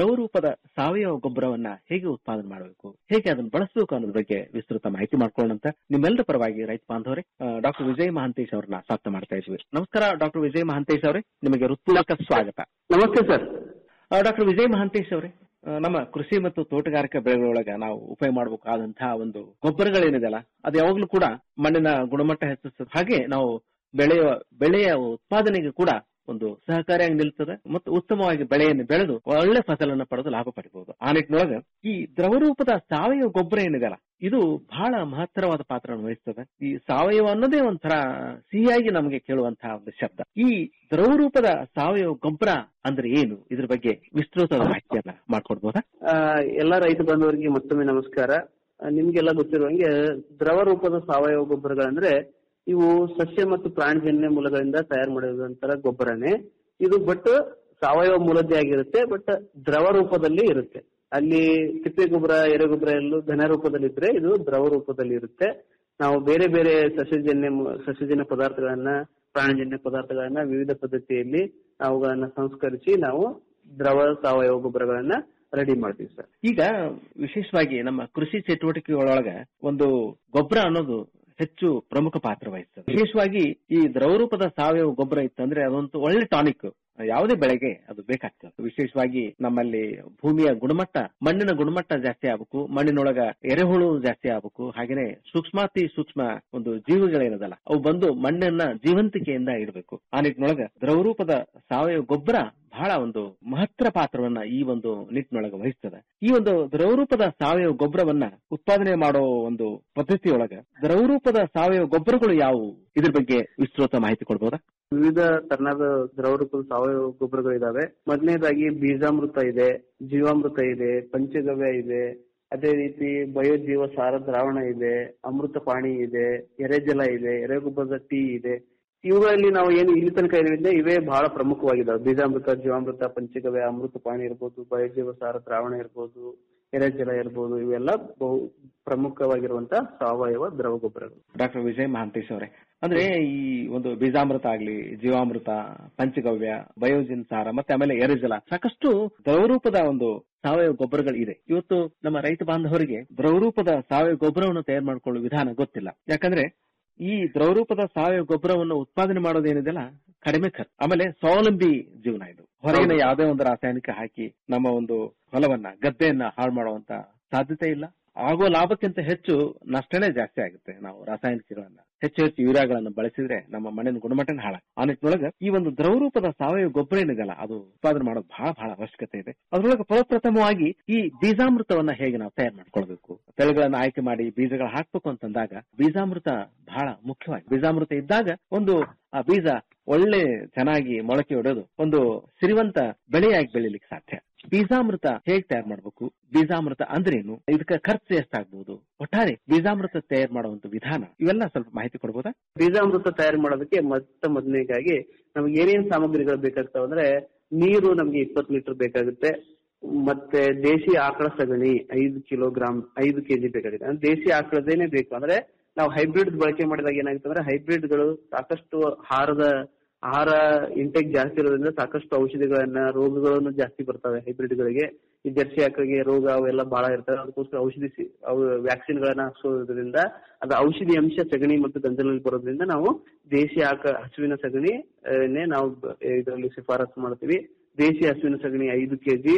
ಸಾವಯವ ಗೊಬ್ಬರವನ್ನ ಹೇಗೆ ಉತ್ಪಾದನೆ ಮಾಡಬೇಕು ಹೇಗೆ ಅದನ್ನು ಬಳಸಬೇಕು ಅನ್ನೋದ್ರ ಬಗ್ಗೆ ವಿಸ್ತೃತ ಮಾಹಿತಿ ಮಾಡ್ಕೊಳ್ಳೋಣ ನಿಮ್ಮೆಲ್ಲರ ಪರವಾಗಿ ರೈತ ಬಾಂಧವರೇ ಡಾಕ್ಟರ್ ವಿಜಯ್ ಮಹಾಂತೇಶ್ ಅವ್ರನ್ನ ಸ್ವಾಗತ ಮಾಡ್ತಾ ಇದ್ವಿ ನಮಸ್ಕಾರ ಡಾಕ್ಟರ್ ವಿಜಯ್ ಮಹಾಂತೇಶ್ ಅವರೇ ನಿಮಗೆ ಹೃತ್ಪೂರ್ವಕ ಸ್ವಾಗತ ನಮಸ್ತೆ ಸರ್ ಡಾಕ್ಟರ್ ವಿಜಯ್ ಮಹಾಂತೇಶ್ ಅವರೇ ಆ, ನಮ್ಮ ಕೃಷಿ ಮತ್ತು ತೋಟಗಾರಿಕಾ ಬೆಳೆಗಳೊಳಗ ನಾವು ಉಪಯೋಗ ಮಾಡಬೇಕಾದಂತಹ ಒಂದು ಗೊಬ್ಬರಗಳೇನಿದೆಯಲ್ಲ ಅದು ಯಾವಾಗ್ಲೂ ಕೂಡ ಮಣ್ಣಿನ ಗುಣಮಟ್ಟ ಹೆಚ್ಚಿಸ್ತದೆ ಹಾಗೆ ನಾವು ಬೆಳೆಯ ಬೆಳೆಯ ಉತ್ಪಾದನೆಗೆ ಕೂಡ ಒಂದು ಸಹಕಾರಿಯಾಗಿ ನಿಲ್ತದೆ ಮತ್ತು ಉತ್ತಮವಾಗಿ ಬೆಳೆಯನ್ನು ಬೆಳೆದು ಒಳ್ಳೆ ಫಸಲನ್ನು ಪಡೆದು ಲಾಭ ಪಡಿಬಹುದು ಆ ನಿಟ್ಟಿನೊಳಗೆ ಈ ದ್ರವರೂಪದ ಸಾವಯವ ಗೊಬ್ಬರ ಏನಿದೆಯಲ್ಲ ಇದು ಬಹಳ ಮಹತ್ತರವಾದ ಪಾತ್ರವನ್ನು ವಹಿಸ್ತದೆ ಈ ಸಾವಯವ ಅನ್ನೋದೇ ಒಂಥರ ಸಿಹಿಯಾಗಿ ನಮಗೆ ಕೇಳುವಂತಹ ಒಂದು ಶಬ್ದ ಈ ದ್ರವರೂಪದ ಸಾವಯವ ಗೊಬ್ಬರ ಅಂದ್ರೆ ಏನು ಇದ್ರ ಬಗ್ಗೆ ವಿಸ್ತೃತ ಮಾಹಿತಿಯನ್ನ ಮಾಡ್ಕೊಡ್ಬೋದಾ ಆ, ಎಲ್ಲ ರೈತ ಬಾಂಧವರಿಗೆ ಮತ್ತೊಮ್ಮೆ ನಮಸ್ಕಾರ ಆ, ನಿಮ್ಗೆಲ್ಲ ಗೊತ್ತಿರುವಂಗೆ ದ್ರವ ರೂಪದ ಸಾವಯವ ಗೊಬ್ಬರಗಳಂದ್ರೆ ಇವು ಸಸ್ಯ ಮತ್ತು ಪ್ರಾಣಿಜನ್ಯ ಮೂಲಗಳಿಂದ ತಯಾರು ಮಾಡಿರುವಂತಹ ಗೊಬ್ಬರನೇ ಇದು ಬಟ್ ಸಾವಯವ ಮೂಲದ್ದೇ ಆಗಿರುತ್ತೆ ಬಟ್ ದ್ರವ ರೂಪದಲ್ಲಿ ಇರುತ್ತೆ ಅಲ್ಲಿ ತಿಪ್ಪೆ ಗೊಬ್ಬರ ಎರೆಗೊಬ್ಬರ ಎಲ್ಲೂ ಘನ ರೂಪದಲ್ಲಿ ಇದ್ರೆ ಇದು ದ್ರವ ರೂಪದಲ್ಲಿ ಇರುತ್ತೆ ನಾವು ಬೇರೆ ಬೇರೆ ಸಸ್ಯಜನ್ಯ ಮೂ- ಸಸ್ಯಜನ್ಯ ಪದಾರ್ಥಗಳನ್ನ ಪ್ರಾಣಿಜನ್ಯ ಪದಾರ್ಥಗಳನ್ನ ವಿವಿಧ ಪದ್ಧತಿಯಲ್ಲಿ ಅವುಗಳನ್ನ ಸಂಸ್ಕರಿಸಿ ನಾವು ದ್ರವ ಸಾವಯವ ಗೊಬ್ಬರಗಳನ್ನ ರೆಡಿ ಮಾಡ್ತೀವಿ ಸರ್ ಈಗ ವಿಶೇಷವಾಗಿ ನಮ್ಮ ಕೃಷಿ ಚಟುವಟಿಕೆಗಳೊಳಗ ಒಂದು ಗೊಬ್ಬರ ಅನ್ನೋದು ಹೆಚ್ಚು ಪ್ರಮುಖ ಪಾತ್ರ ವಹಿಸ್ತದೆ ವಿಶೇಷವಾಗಿ ಈ ದ್ರವರೂಪದ ಸಾವಯವ ಗೊಬ್ಬರ ಇತ್ತಂದ್ರೆ ಅದೊಂದು ಒಳ್ಳೆ ಟಾನಿಕ್ ಯಾವುದೇ ಬೆಳೆಗೆ ಅದು ಬೇಕಾಗ್ತದೆ ವಿಶೇಷವಾಗಿ ನಮ್ಮಲ್ಲಿ ಭೂಮಿಯ ಗುಣಮಟ್ಟ ಮಣ್ಣಿನ ಗುಣಮಟ್ಟ ಜಾಸ್ತಿ ಆಗ್ಬೇಕು ಮಣ್ಣಿನೊಳಗ ಎರೆಹುಳು ಜಾಸ್ತಿ ಆಗ್ಬೇಕು ಹಾಗೇನೆ ಸೂಕ್ಷ್ಮಾತಿ ಸೂಕ್ಷ್ಮ ಒಂದು ಜೀವಿಗಳೇನದಲ್ಲ ಅವು ಬಂದು ಮಣ್ಣನ್ನ ಜೀವಂತಿಕೆಯಿಂದ ಇಡಬೇಕು ಆ ನಿಟ್ಟಿನೊಳಗ ದ್ರವರೂಪದ ಸಾವಯವ ಗೊಬ್ಬರ ಬಹಳ ಒಂದು ಮಹತ್ತರ ಪಾತ್ರವನ್ನ ಈ ಒಂದು ನಿಟ್ಟಿನೊಳಗೆ ವಹಿಸ್ತದೆ ಈ ಒಂದು ದ್ರವರೂಪದ ಸಾವಯವ ಗೊಬ್ಬರವನ್ನ ಉತ್ಪಾದನೆ ಮಾಡೋ ಒಂದು ಪದ್ಧತಿಯೊಳಗ ದ್ರವರೂಪದ ಸಾವಯವ ಗೊಬ್ಬರಗಳು ಯಾವುವು ಇದ್ರ ಬಗ್ಗೆ ವಿಸ್ತೃತ ಮಾಹಿತಿ ಕೊಡ್ಬೋದಾ ವಿವಿಧ ತರನಾದ ದ್ರವ ರೂಪದ ಸಾವಯವ ಗೊಬ್ಬರಗಳಿದಾವೆ ಮೊದಲನೇದಾಗಿ ಬೀಜಾಮೃತ ಇದೆ ಜೀವಾಮೃತ ಇದೆ ಪಂಚಗವ್ಯ ಇದೆ ಅದೇ ರೀತಿ ಬಯೋಜೀವ ಸಾರ ದ್ರಾವಣ ಇದೆ ಅಮೃತ ಪಾಣಿ ಇದೆ ಎರೆಜಲ ಇದೆ ಎರೆಗೊಬ್ಬರದ ಟೀ ಇದೆ ಇವುಗಳಲ್ಲಿ ನಾವು ಏನು ಇಲ್ಲಿ ತನಕ ಹೇಳಿದ್ರೆ ಇವೇ ಬಹಳ ಪ್ರಮುಖವಾಗಿದ್ದಾವೆ ಬೀಜಾಮೃತ ಜೀವಾಮೃತ ಪಂಚಗವ್ಯ ಅಮೃತ ಪಾಣಿ ಇರ್ಬೋದು ಬಯೋಜೀವ ಸಾರ ದ್ರಾವಣ ಇರ್ಬೋದು ಎರೆಜಲ ಇರ್ಬೋದು ಇವೆಲ್ಲ ಬಹು ಪ್ರಮುಖವಾಗಿರುವಂತ ಸಾವಯವ ದ್ರವ ಗೊಬ್ಬರಗಳು ಡಾಕ್ಟರ್ ವಿಜಯ್ ಮಹಾಂತೇಶ್ ಅವರೇ ಅಂದ್ರೆ ಈ ಒಂದು ಬೀಜಾಮೃತ ಆಗ್ಲಿ ಜೀವಾಮೃತ ಪಂಚಗವ್ಯ ಬಯೋಜಿನ್ ಸಾರ ಮತ್ತೆ ಆಮೇಲೆ ಎರೆಜಲ ಸಾಕಷ್ಟು ದ್ರವರೂಪದ ಒಂದು ಸಾವಯವ ಗೊಬ್ಬರಗಳು ಇದೆ ಇವತ್ತು ನಮ್ಮ ರೈತ ಬಾಂಧವರಿಗೆ ದ್ರವರೂಪದ ಸಾವಯವ ಗೊಬ್ಬರವನ್ನು ತಯಾರು ಮಾಡಿಕೊಳ್ಳುವ ವಿಧಾನ ಗೊತ್ತಿಲ್ಲ ಯಾಕಂದ್ರೆ ಈ ದ್ರವರೂಪದ ಸಾವಯವ ಗೊಬ್ಬರವನ್ನು ಉತ್ಪಾದನೆ ಮಾಡೋದೇನಿದೆಲ್ಲ ಕಡಿಮೆ ಖರ್ಚು ಆಮೇಲೆ ಸ್ವಾವಲಂಬಿ ಜೀವನ ಇದು ಹೊರಗಿನ ಯಾವುದೇ ಒಂದು ರಾಸಾಯನಿಕ ಹಾಕಿ ನಮ್ಮ ಒಂದು ಹೊಲವನ್ನ ಗದ್ದೆಯನ್ನ ಹಾಳು ಮಾಡುವಂತ ಸಾಧ್ಯತೆ ಇಲ್ಲ ಆಗೋ ಲಾಭಕ್ಕಿಂತ ಹೆಚ್ಚು ನಷ್ಟನೇ ಜಾಸ್ತಿ ಆಗುತ್ತೆ ನಾವು ರಾಸಾಯನಿಕಗಳನ್ನ ಹೆಚ್ಚು ಹೆಚ್ಚು ಯೂರಿಯಾಗಳನ್ನ ಬಳಸಿದ್ರೆ ನಮ್ಮ ಮಣ್ಣಿನ ಗುಣಮಟ್ಟನ ಹಾಳ ಆ ನಿಟ್ಟಿನೊಳಗ ಈ ಒಂದು ದ್ರವರೂಪದ ಸಾವಯವ ಗೊಬ್ಬರ ಏನಿದೆಯಲ್ಲ ಅದು ಉತ್ಪಾದನೆ ಮಾಡೋದು ಬಹಳ ಬಹಳ ಅವಶ್ಯಕತೆ ಇದೆ ಅದ್ರೊಳಗೆ ಪ್ರಪ್ರಥಮವಾಗಿ ಈ ಬೀಜಾಮೃತವನ್ನ ಹೇಗೆ ನಾವು ತಯಾರು ಮಾಡ್ಕೊಳ್ಬೇಕು ತಳಿಗಳನ್ನ ಆಯ್ಕೆ ಮಾಡಿ ಬೀಜಗಳು ಹಾಕ್ಬೇಕು ಅಂತಂದಾಗ ಬೀಜಾಮೃತ ಬಹಳ ಮುಖ್ಯವಾಗಿ ಬೀಜಾಮೃತ ಇದ್ದಾಗ ಒಂದು ಆ ಬೀಜ ಒಳ್ಳೆ ಚೆನ್ನಾಗಿ ಮೊಳಕೆ ಹೊಡೆದು ಒಂದು ಸಿರಿವಂತ ಬೆಳೆಯಾಗಿ ಬೆಳಿಲಿಕ್ಕೆ ಸಾಧ್ಯ ಬೀಜಾಮೃತ ಹೇಗ್ ತಯಾರು ಮಾಡ್ಬೇಕು ಬೀಜಾಮೃತ ಅಂದ್ರೇನು ಇದಕ್ಕೆ ಖರ್ಚು ಎಷ್ಟಾಗ್ಬಹುದು ಒಟ್ಟಾರೆ ಬೀಜಾಮೃತ ತಯಾರು ಮಾಡುವಂತ ವಿಧಾನ ಇವೆಲ್ಲ ಸ್ವಲ್ಪ ಮಾಹಿತಿ ಕೊಡ್ಬೋದಾ ಬೀಜಾಮೃತ ತಯಾರು ಮಾಡೋದಕ್ಕೆ ಮೊತ್ತ ಮೊದಲನೇಗಾಗಿ ನಮ್ಗೆ ಏನೇನ್ ಸಾಮಗ್ರಿಗಳು ಬೇಕಾಗ್ತಾವ ಅಂದ್ರೆ ನೀರು ನಮ್ಗೆ ಇಪ್ಪತ್ತು ಲೀಟರ್ ಬೇಕಾಗುತ್ತೆ ಮತ್ತೆ ದೇಶಿ ಆಕಳ ಸಗಣಿ ಐದು ಕಿಲೋಗ್ರಾಮ್ ಐದು ಕೆಜಿ ಬೇಕಾಗುತ್ತೆ ಅಂದ್ರೆ ದೇಶಿ ಆಕಳದೇನೆ ಬೇಕು ಅಂದ್ರೆ ನಾವು ಹೈಬ್ರಿಡ್ ಬಳಕೆ ಮಾಡಿದಾಗ ಏನಾಗುತ್ತೆ ಅಂದ್ರೆ ಹೈಬ್ರಿಡ್ಗಳು ಸಾಕಷ್ಟು ಆಹಾರದ ಆಹಾರ ಇಂಟೇಕ್ ಜಾಸ್ತಿ ಇರೋದ್ರಿಂದ ಸಾಕಷ್ಟು ಔಷಧಿಗಳನ್ನ ರೋಗಗಳನ್ನು ಜಾಸ್ತಿ ಬರ್ತವೆ ಹೈಬ್ರಿಡ್ ಗಳಿಗೆ ಈ ಜರ್ಸಿ ಆಕಳಿಗೆ ರೋಗ ಅವೆಲ್ಲ ಬಹಳ ಇರ್ತವೆ ಅದಕ್ಕೋಸ್ಕರ ಔಷಧಿ ಸಿ- ಅವು ವ್ಯಾಕ್ಸಿನ್ ಗಳನ್ನ ಹಾಕ್ಸೋದ್ರಿಂದ ಅದು ಔಷಧಿ ಅಂಶ ಸಗಣಿ ಮತ್ತು ಗಂಜಲಲ್ಲಿ ಬರೋದ್ರಿಂದ ನಾವು ದೇಶಿ ಆಕ ಹಸುವಿನ ಸಗಣಿ ಆ, ನೇ ನಾವು ಇದರಲ್ಲಿ ಶಿಫಾರಸು ಮಾಡ್ತೀವಿ ದೇಶಿ ಹಸುವಿನ ಸಗಣಿ ಐದು ಕೆಜಿ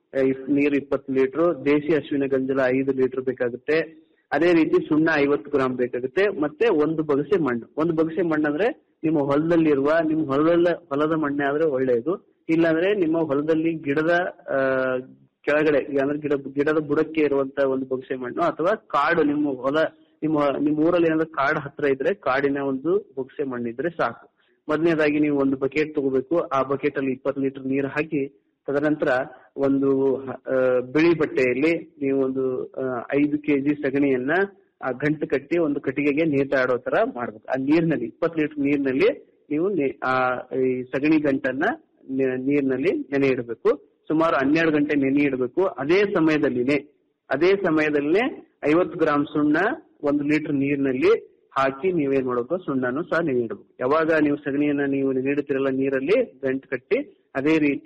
ನೀರು ಇಪ್ಪತ್ತು ಲೀಟರ್ ದೇಶಿ ಹಸುವಿನ ಗಂಜಲ ಐದು ಲೀಟರ್ ಬೇಕಾಗುತ್ತೆ ಅದೇ ರೀತಿ ಸುಣ್ಣ ಐವತ್ತು ಗ್ರಾಮ್ ಬೇಕಾಗುತ್ತೆ ಮತ್ತೆ ಒಂದು ಬಗಸೆ ಮಣ್ಣು ಒಂದು ಬಗಸೆ ಮಣ್ಣು ಅಂದ್ರೆ ನಿಮ್ಮ ಹೊಲದಲ್ಲಿರುವ ನಿಮ್ಮ ಹೊಲದ ಹೊಲದ ಮಣ್ಣೆ ಆದ್ರೆ ಒಳ್ಳೆಯದು ಇಲ್ಲಾಂದ್ರೆ ನಿಮ್ಮ ಹೊಲದಲ್ಲಿ ಗಿಡದ ಆ, ಕೆಳಗಡೆ ಈಗ ಅಂದ್ರೆ ಗಿಡ ಗಿಡದ ಬುಡಕ್ಕೆ ಇರುವಂತ ಒಂದು ಬೊಗಸೆ ಮಣ್ಣು ಅಥವಾ ಕಾಡು ನಿಮ್ಮ ಹೊಲ ನಿಮ್ಮ ನಿಮ್ಮ ಊರಲ್ಲಿ ಏನಾದ್ರು ಕಾಡು ಹತ್ರ ಇದ್ರೆ ಕಾಡಿನ ಒಂದು ಬೊಗಸೆ ಮಣ್ಣು ಇದ್ರೆ ಸಾಕು ಮೊದಲನೇದಾಗಿ ನೀವು ಒಂದು ಬಕೆಟ್ ತಗೋಬೇಕು ಆ ಬಕೆಟ್ ಅಲ್ಲಿ ಇಪ್ಪತ್ತು ಲೀಟರ್ ನೀರು ಹಾಕಿ ತದನಂತರ ಒಂದು ಹ- ಆ, ಬಿಳಿ ಬಟ್ಟೆಯಲ್ಲಿ ನೀವು ಒಂದು ಆ, ಐದು ಕೆಜಿ ಸಗಣಿಯನ್ನ ಆ ಗಂಟು ಕಟ್ಟಿ ಒಂದು ಕಟ್ಟಿಗೆಗೆ ನೇತಾಡೋ ತರ ಮಾಡ್ಬೇಕು ಆ ನೀರಿನಲ್ಲಿ ಇಪ್ಪತ್ತು ಲೀಟರ್ ನೀರಿನಲ್ಲಿ ನೀವು ನೆ- ಆ ಈ ಸಗಣಿ ಗಂಟನ್ನ ನೆ- ನೀರಿನಲ್ಲಿ ನೆನೆ ಇಡಬೇಕು ಸುಮಾರು ಹನ್ನೆರಡು ಗಂಟೆ ನೆನೆ ಇಡಬೇಕು ಅದೇ ಸಮಯದಲ್ಲಿನೇ ಅದೇ ಸಮಯದಲ್ಲೇ ಐವತ್ತು ಗ್ರಾಮ್ ಸುಣ್ಣ ಒಂದು ಲೀಟರ್ ನೀರಿನಲ್ಲಿ ಹಾಕಿ ನೀವೇನ್ ಮಾಡಬೇಕು ಸುಣ್ಣನು ಸಹ ನೆನೆ ಇಡಬೇಕು ಯಾವಾಗ ನೀವು ಸಗಣಿಯನ್ನ ನೀವು ನೆನೆ ಇಡ್ತಿರಲ್ಲ ನೀರಲ್ಲಿ ಗಂಟು ಕಟ್ಟಿ ಅದೇ ರೀತಿ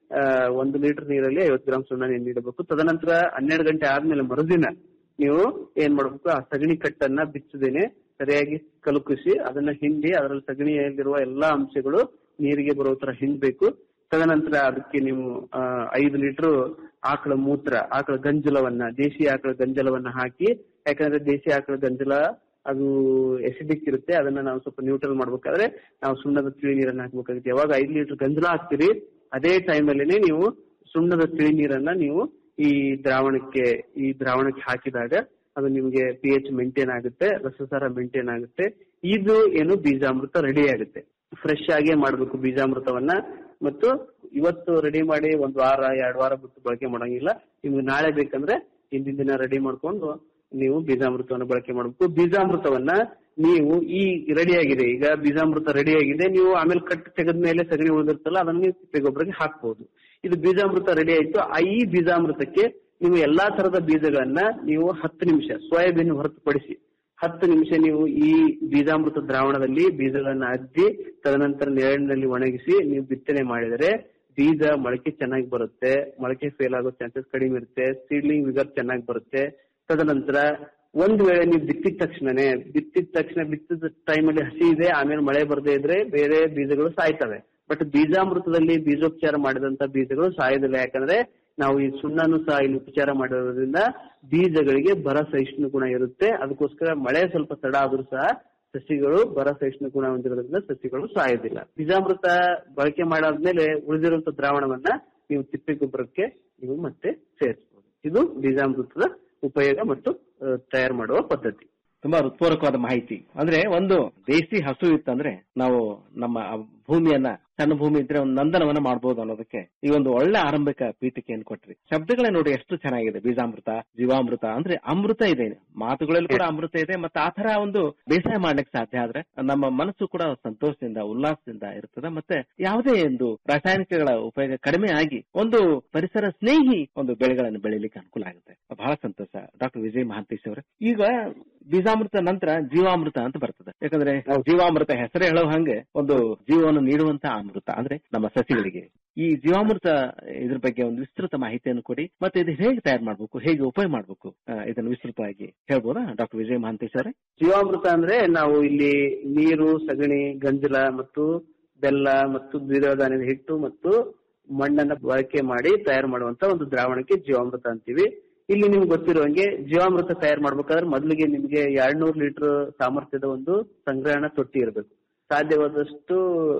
ಆ, ಒಂದು ಲೀಟರ್ ನೀರಲ್ಲಿ ಐವತ್ತು ಗ್ರಾಮ್ ಸುಣ್ಣ ನೆನೆಯಿಡಬೇಕು ತದನಂತರ ಹನ್ನೆರಡು ಗಂಟೆ ಆದ್ಮೇಲೆ ಮರುದಿನ ನೀವು ಏನ್ ಮಾಡ್ಬೇಕು ಆ ಸಗಣಿ ಕಟ್ಟನ್ನ ಬಿಚ್ಚದೇನೆ ಸರಿಯಾಗಿ ಕಲುಕಿಸಿ ಅದನ್ನ ಹಿಂಡಿ ಅದರಲ್ಲಿ ಸಗಣಿಯಲ್ಲಿರುವ ಎಲ್ಲಾ ಅಂಶಗಳು ನೀರಿಗೆ ಬರೋ ತರ ಹಿಂಡ್ಬೇಕು ತದನಂತರ ಅದಕ್ಕೆ ನೀವು ಆ, ಐದು ಲೀಟರ್ ಆಕಳ ಮೂತ್ರ ಆಕಳ ಗಂಜಲವನ್ನ ದೇಶಿ ಆಕಳ ಗಂಜಲವನ್ನ ಹಾಕಿ ಯಾಕಂದ್ರೆ ದೇಶಿ ಆಕಳ ಗಂಜಲ ಅದು ಎಸಿಡಿಕ್ ಇರುತ್ತೆ ಅದನ್ನ ನಾವು ಸ್ವಲ್ಪ ನ್ಯೂಟ್ರಲ್ ಮಾಡ್ಬೇಕಾದ್ರೆ ನಾವು ಸುಣ್ಣದ ತಿಳಿ ನೀರನ್ನ ಹಾಕ್ಬೇಕಾಗುತ್ತೆ ಯಾವಾಗ ಐದು ಲೀಟರ್ ಗಂಜಲ ಹಾಕ್ತೀರಿ ಅದೇ ಟೈಮಲ್ಲಿ ನೀವು ಸುಣ್ಣದ ತಿಳಿ ನೀರನ್ನ ನೀವು ಈ ದ್ರಾವಣಕ್ಕೆ ಈ ದ್ರಾವಣಕ್ಕೆ ಹಾಕಿದಾಗ ಅದು ನಿಮ್ಗೆ ಪಿ ಎಚ್ ಮೇಂಟೈನ್ ಆಗುತ್ತೆ ರಸಸಾರ ಮೇಂಟೈನ್ ಆಗುತ್ತೆ ಇದು ಏನು ಬೀಜಾಮೃತ ರೆಡಿ ಆಗುತ್ತೆ ಫ್ರೆಶ್ ಆಗೇ ಮಾಡ್ಬೇಕು ಬೀಜಾಮೃತವನ್ನ ಮತ್ತು ಇವತ್ತು ರೆಡಿ ಮಾಡಿ ಒಂದ್ ವಾರ ಎರಡ್ ವಾರ ಬಿಟ್ಟು ಬಳಕೆ ಮಾಡಂಗಿಲ್ಲ ನಿಮ್ಗೆ ನಾಳೆ ಬೇಕಂದ್ರೆ ಹಿಂದಿನ ದಿನ ರೆಡಿ ಮಾಡ್ಕೊಂಡು ನೀವು ಬೀಜಾಮೃತವನ್ನು ಬಳಕೆ ಮಾಡಬೇಕು ಬೀಜಾಮೃತವನ್ನ ನೀವು ಈ ರೆಡಿ ಆಗಿದೆ ಈಗ ಬೀಜಾಮೃತ ರೆಡಿ ಆಗಿದೆ ನೀವು ಆಮೇಲೆ ಕಟ್ ತೆಗೆದ ಮೇಲೆ ಸಗಣಿ ಉಳಿದಿರ್ತಲ್ಲ ಅದನ್ನ ನೀವು ತಿಪ್ಪೆ ಗೊಬ್ಬರಕ್ಕೆ ಹಾಕ್ಬಹುದು ಇದು ಬೀಜಾಮೃತ ರೆಡಿ ಆಯ್ತು ಆ ಈ ಬೀಜಾಮೃತಕ್ಕೆ ನೀವು ಎಲ್ಲಾ ತರದ ಬೀಜಗಳನ್ನ ನೀವು ಹತ್ತು ನಿಮಿಷ ಸೋಯಾಬೀನ್ ಹೊರತುಪಡಿಸಿ ಹತ್ತು ನಿಮಿಷ ನೀವು ಈ ಬೀಜಾಮೃತ ದ್ರಾವಣದಲ್ಲಿ ಬೀಜಗಳನ್ನ ಅದ್ದಿ ತದನಂತರ ನೆರಳಿನಲ್ಲಿ ಒಣಗಿಸಿ ನೀವು ಬಿತ್ತನೆ ಮಾಡಿದರೆ ಬೀಜ ಮೊಳಕೆ ಚೆನ್ನಾಗಿ ಬರುತ್ತೆ ಮೊಳಕೆ ಫೇಲ್ ಆಗೋ ಚಾನ್ಸಸ್ ಕಡಿಮೆ ಇರುತ್ತೆ ಸೀಡ್ಲಿಂಗ್ ವಿಗರ್ ಚೆನ್ನಾಗಿ ಬರುತ್ತೆ ತದನಂತರ ಒಂದ್ ವೇಳೆ ನೀವು ಬಿತ್ತಿದ ತಕ್ಷಣನೇ ಬಿತ್ತಿದ ತಕ್ಷಣ ಬಿತ್ತಿದ ಟೈಮಲ್ಲಿ ಹಸಿ ಇದೆ ಆಮೇಲೆ ಮಳೆ ಬರದೇ ಇದ್ರೆ ಬೇರೆ ಬೀಜಗಳು ಸಾಯ್ತವೆ ಬಟ್ ಬೀಜಾಮೃತದಲ್ಲಿ ಬೀಜೋಪಚಾರ ಮಾಡಿದಂತ ಬೀಜಗಳು ಸಾಯೋದಿಲ್ಲ ಯಾಕಂದ್ರೆ ನಾವು ಈ ಸುಣ್ಣನು ಸಹ ಇಲ್ಲಿ ಉಪಚಾರ ಮಾಡಿರೋದ್ರಿಂದ ಬೀಜಗಳಿಗೆ ಬರ ಸಹಿಷ್ಣು ಗುಣ ಇರುತ್ತೆ ಅದಕ್ಕೋಸ್ಕರ ಮಳೆ ಸ್ವಲ್ಪ ತಡ ಆದ್ರೂ ಸಹ ಸಸಿಗಳು ಬರ ಸಹಿಷ್ಣು ಗುಣ ಹೊಂದಿರೋದ್ರಿಂದ ಸಸಿಗಳು ಸಾಯೋದಿಲ್ಲ ಬೀಜಾಮೃತ ಬಳಕೆ ಮಾಡಾದ್ಮೇಲೆ ಉಳಿದಿರುವಂತ ದ್ರಾವಣವನ್ನ ನೀವು ತಿಪ್ಪೆ ಗೊಬ್ಬರಕ್ಕೆ ನೀವು ಮತ್ತೆ ಸೇರಿಸಬಹುದು ಇದು ಬೀಜಾಮೃತದ ಉಪಯೋಗ ಮತ್ತು ಆ, ತಯಾರು ಮಾಡುವ ಪದ್ಧತಿ ತುಂಬಾ ಹೃತ್ಪೂರ್ವಕವಾದ ಮಾಹಿತಿ ಅಂದ್ರೆ ಒಂದು ದೇಸಿ ಹಸು ಇತ್ತಂದ್ರೆ ನಾವು ನಮ್ಮ ಆ ಭೂಮಿಯನ್ನ ಸಣ್ಣ ಭೂಮಿ ಇದ್ರೆ ಒಂದು ನಂದನವನ್ನ ಮಾಡಬಹುದು ಅನ್ನೋದಕ್ಕೆ ಈ ಒಂದು ಒಳ್ಳೆ ಆರಂಭಿಕ ಪೀಠಿಕೆಯನ್ನು ಕೊಟ್ರಿ ಶಬ್ದಗಳೇ ನೋಡಿ ಎಷ್ಟು ಚೆನ್ನಾಗಿದೆ ಬೀಜಾಮೃತ ಜೀವಾಮೃತ ಅಂದ್ರೆ ಅಮೃತ ಇದೆ ಮಾತುಗಳಲ್ಲಿ ಕೂಡ ಅಮೃತ ಇದೆ ಮತ್ತೆ ಆ ತರ ಒಂದು ಬೇಸಾಯ ಮಾಡ್ಲಿಕ್ಕೆ ಸಾಧ್ಯ ಆದ್ರೆ ನಮ್ಮ ಮನಸ್ಸು ಕೂಡ ಸಂತೋಷದಿಂದ ಉಲ್ಲಾಸದಿಂದ ಇರ್ತದೆ ಮತ್ತೆ ಯಾವುದೇ ಒಂದು ರಾಸಾಯನಿಕಗಳ ಉಪಯೋಗ ಕಡಿಮೆ ಆಗಿ ಒಂದು ಪರಿಸರ ಸ್ನೇಹಿ ಒಂದು ಬೆಳೆಗಳನ್ನು ಬೆಳಿಲಿಕ್ಕೆ ಅನುಕೂಲ ಆಗುತ್ತೆ ಬಹಳ ಸಂತೋಷ ಡಾಕ್ಟರ್ ವಿಜಯ್ ಮಹಾಂತೇಶ್ ಅವರೇ ಈಗ ಬೀಜಾಮೃತ ನಂತರ ಜೀವಾಮೃತ ಅಂತ ಬರ್ತದೆ ಯಾಕಂದ್ರೆ ಜೀವಾಮೃತ ಹೆಸರೇ ಹೇಳೋ ಹಂಗೆ ಒಂದು ಜೀವವನ್ನು ನೀಡುವಂತ ಅಮೃತ ಅಂದ್ರೆ ನಮ್ಮ ಸಸಿಗಳಿಗೆ ಈ ಜೀವಾಮೃತ ಇದ್ರ ಬಗ್ಗೆ ಒಂದು ವಿಸ್ತೃತ ಮಾಹಿತಿಯನ್ನು ಕೊಡಿ ಮತ್ತೆ ಇದು ಹೇಗೆ ತಯಾರು ಮಾಡ್ಬೇಕು ಹೇಗೆ ಉಪಯೋಗ ಮಾಡ್ಬೇಕು ಆ, ಇದನ್ನು ವಿಸ್ತೃತವಾಗಿ ಹೇಳ್ಬೋದಾ ಡಾಕ್ಟರ್ ವಿಜಯ್ ಮಹಾಂತೇಶ್ ಅವರೇ ಜೀವಾಮೃತ ಅಂದ್ರೆ ನಾವು ಇಲ್ಲಿ ನೀರು ಸಗಣಿ ಗಂಜಲ ಮತ್ತು ಬೆಲ್ಲ ಮತ್ತು ದ್ವಿದಳ ಧಾನ್ಯದ ಹಿಟ್ಟು ಮತ್ತು ಮಣ್ಣನ್ನ ಬಳಕೆ ಮಾಡಿ ತಯಾರು ಮಾಡುವಂತ ಒಂದು ದ್ರಾವಣಕ್ಕೆ ಜೀವಾಮೃತ ಅಂತೀವಿ ಇಲ್ಲಿ ನಿಮ್ಗೆ ಗೊತ್ತಿರುವಂಗೆ ಜೀವಾಮೃತ ತಯಾರು ಮಾಡ್ಬೇಕಾದ್ರೆ ಮೊದಲಿಗೆ ನಿಮ್ಗೆ ಎರಡ್ನೂರು ಲೀಟರ್ ಸಾಮರ್ಥ್ಯದ ಒಂದು ಸಂಗ್ರಹಣ ತೊಟ್ಟಿ ಇರಬೇಕು ಸಾಧ್ಯವಾದಷ್ಟು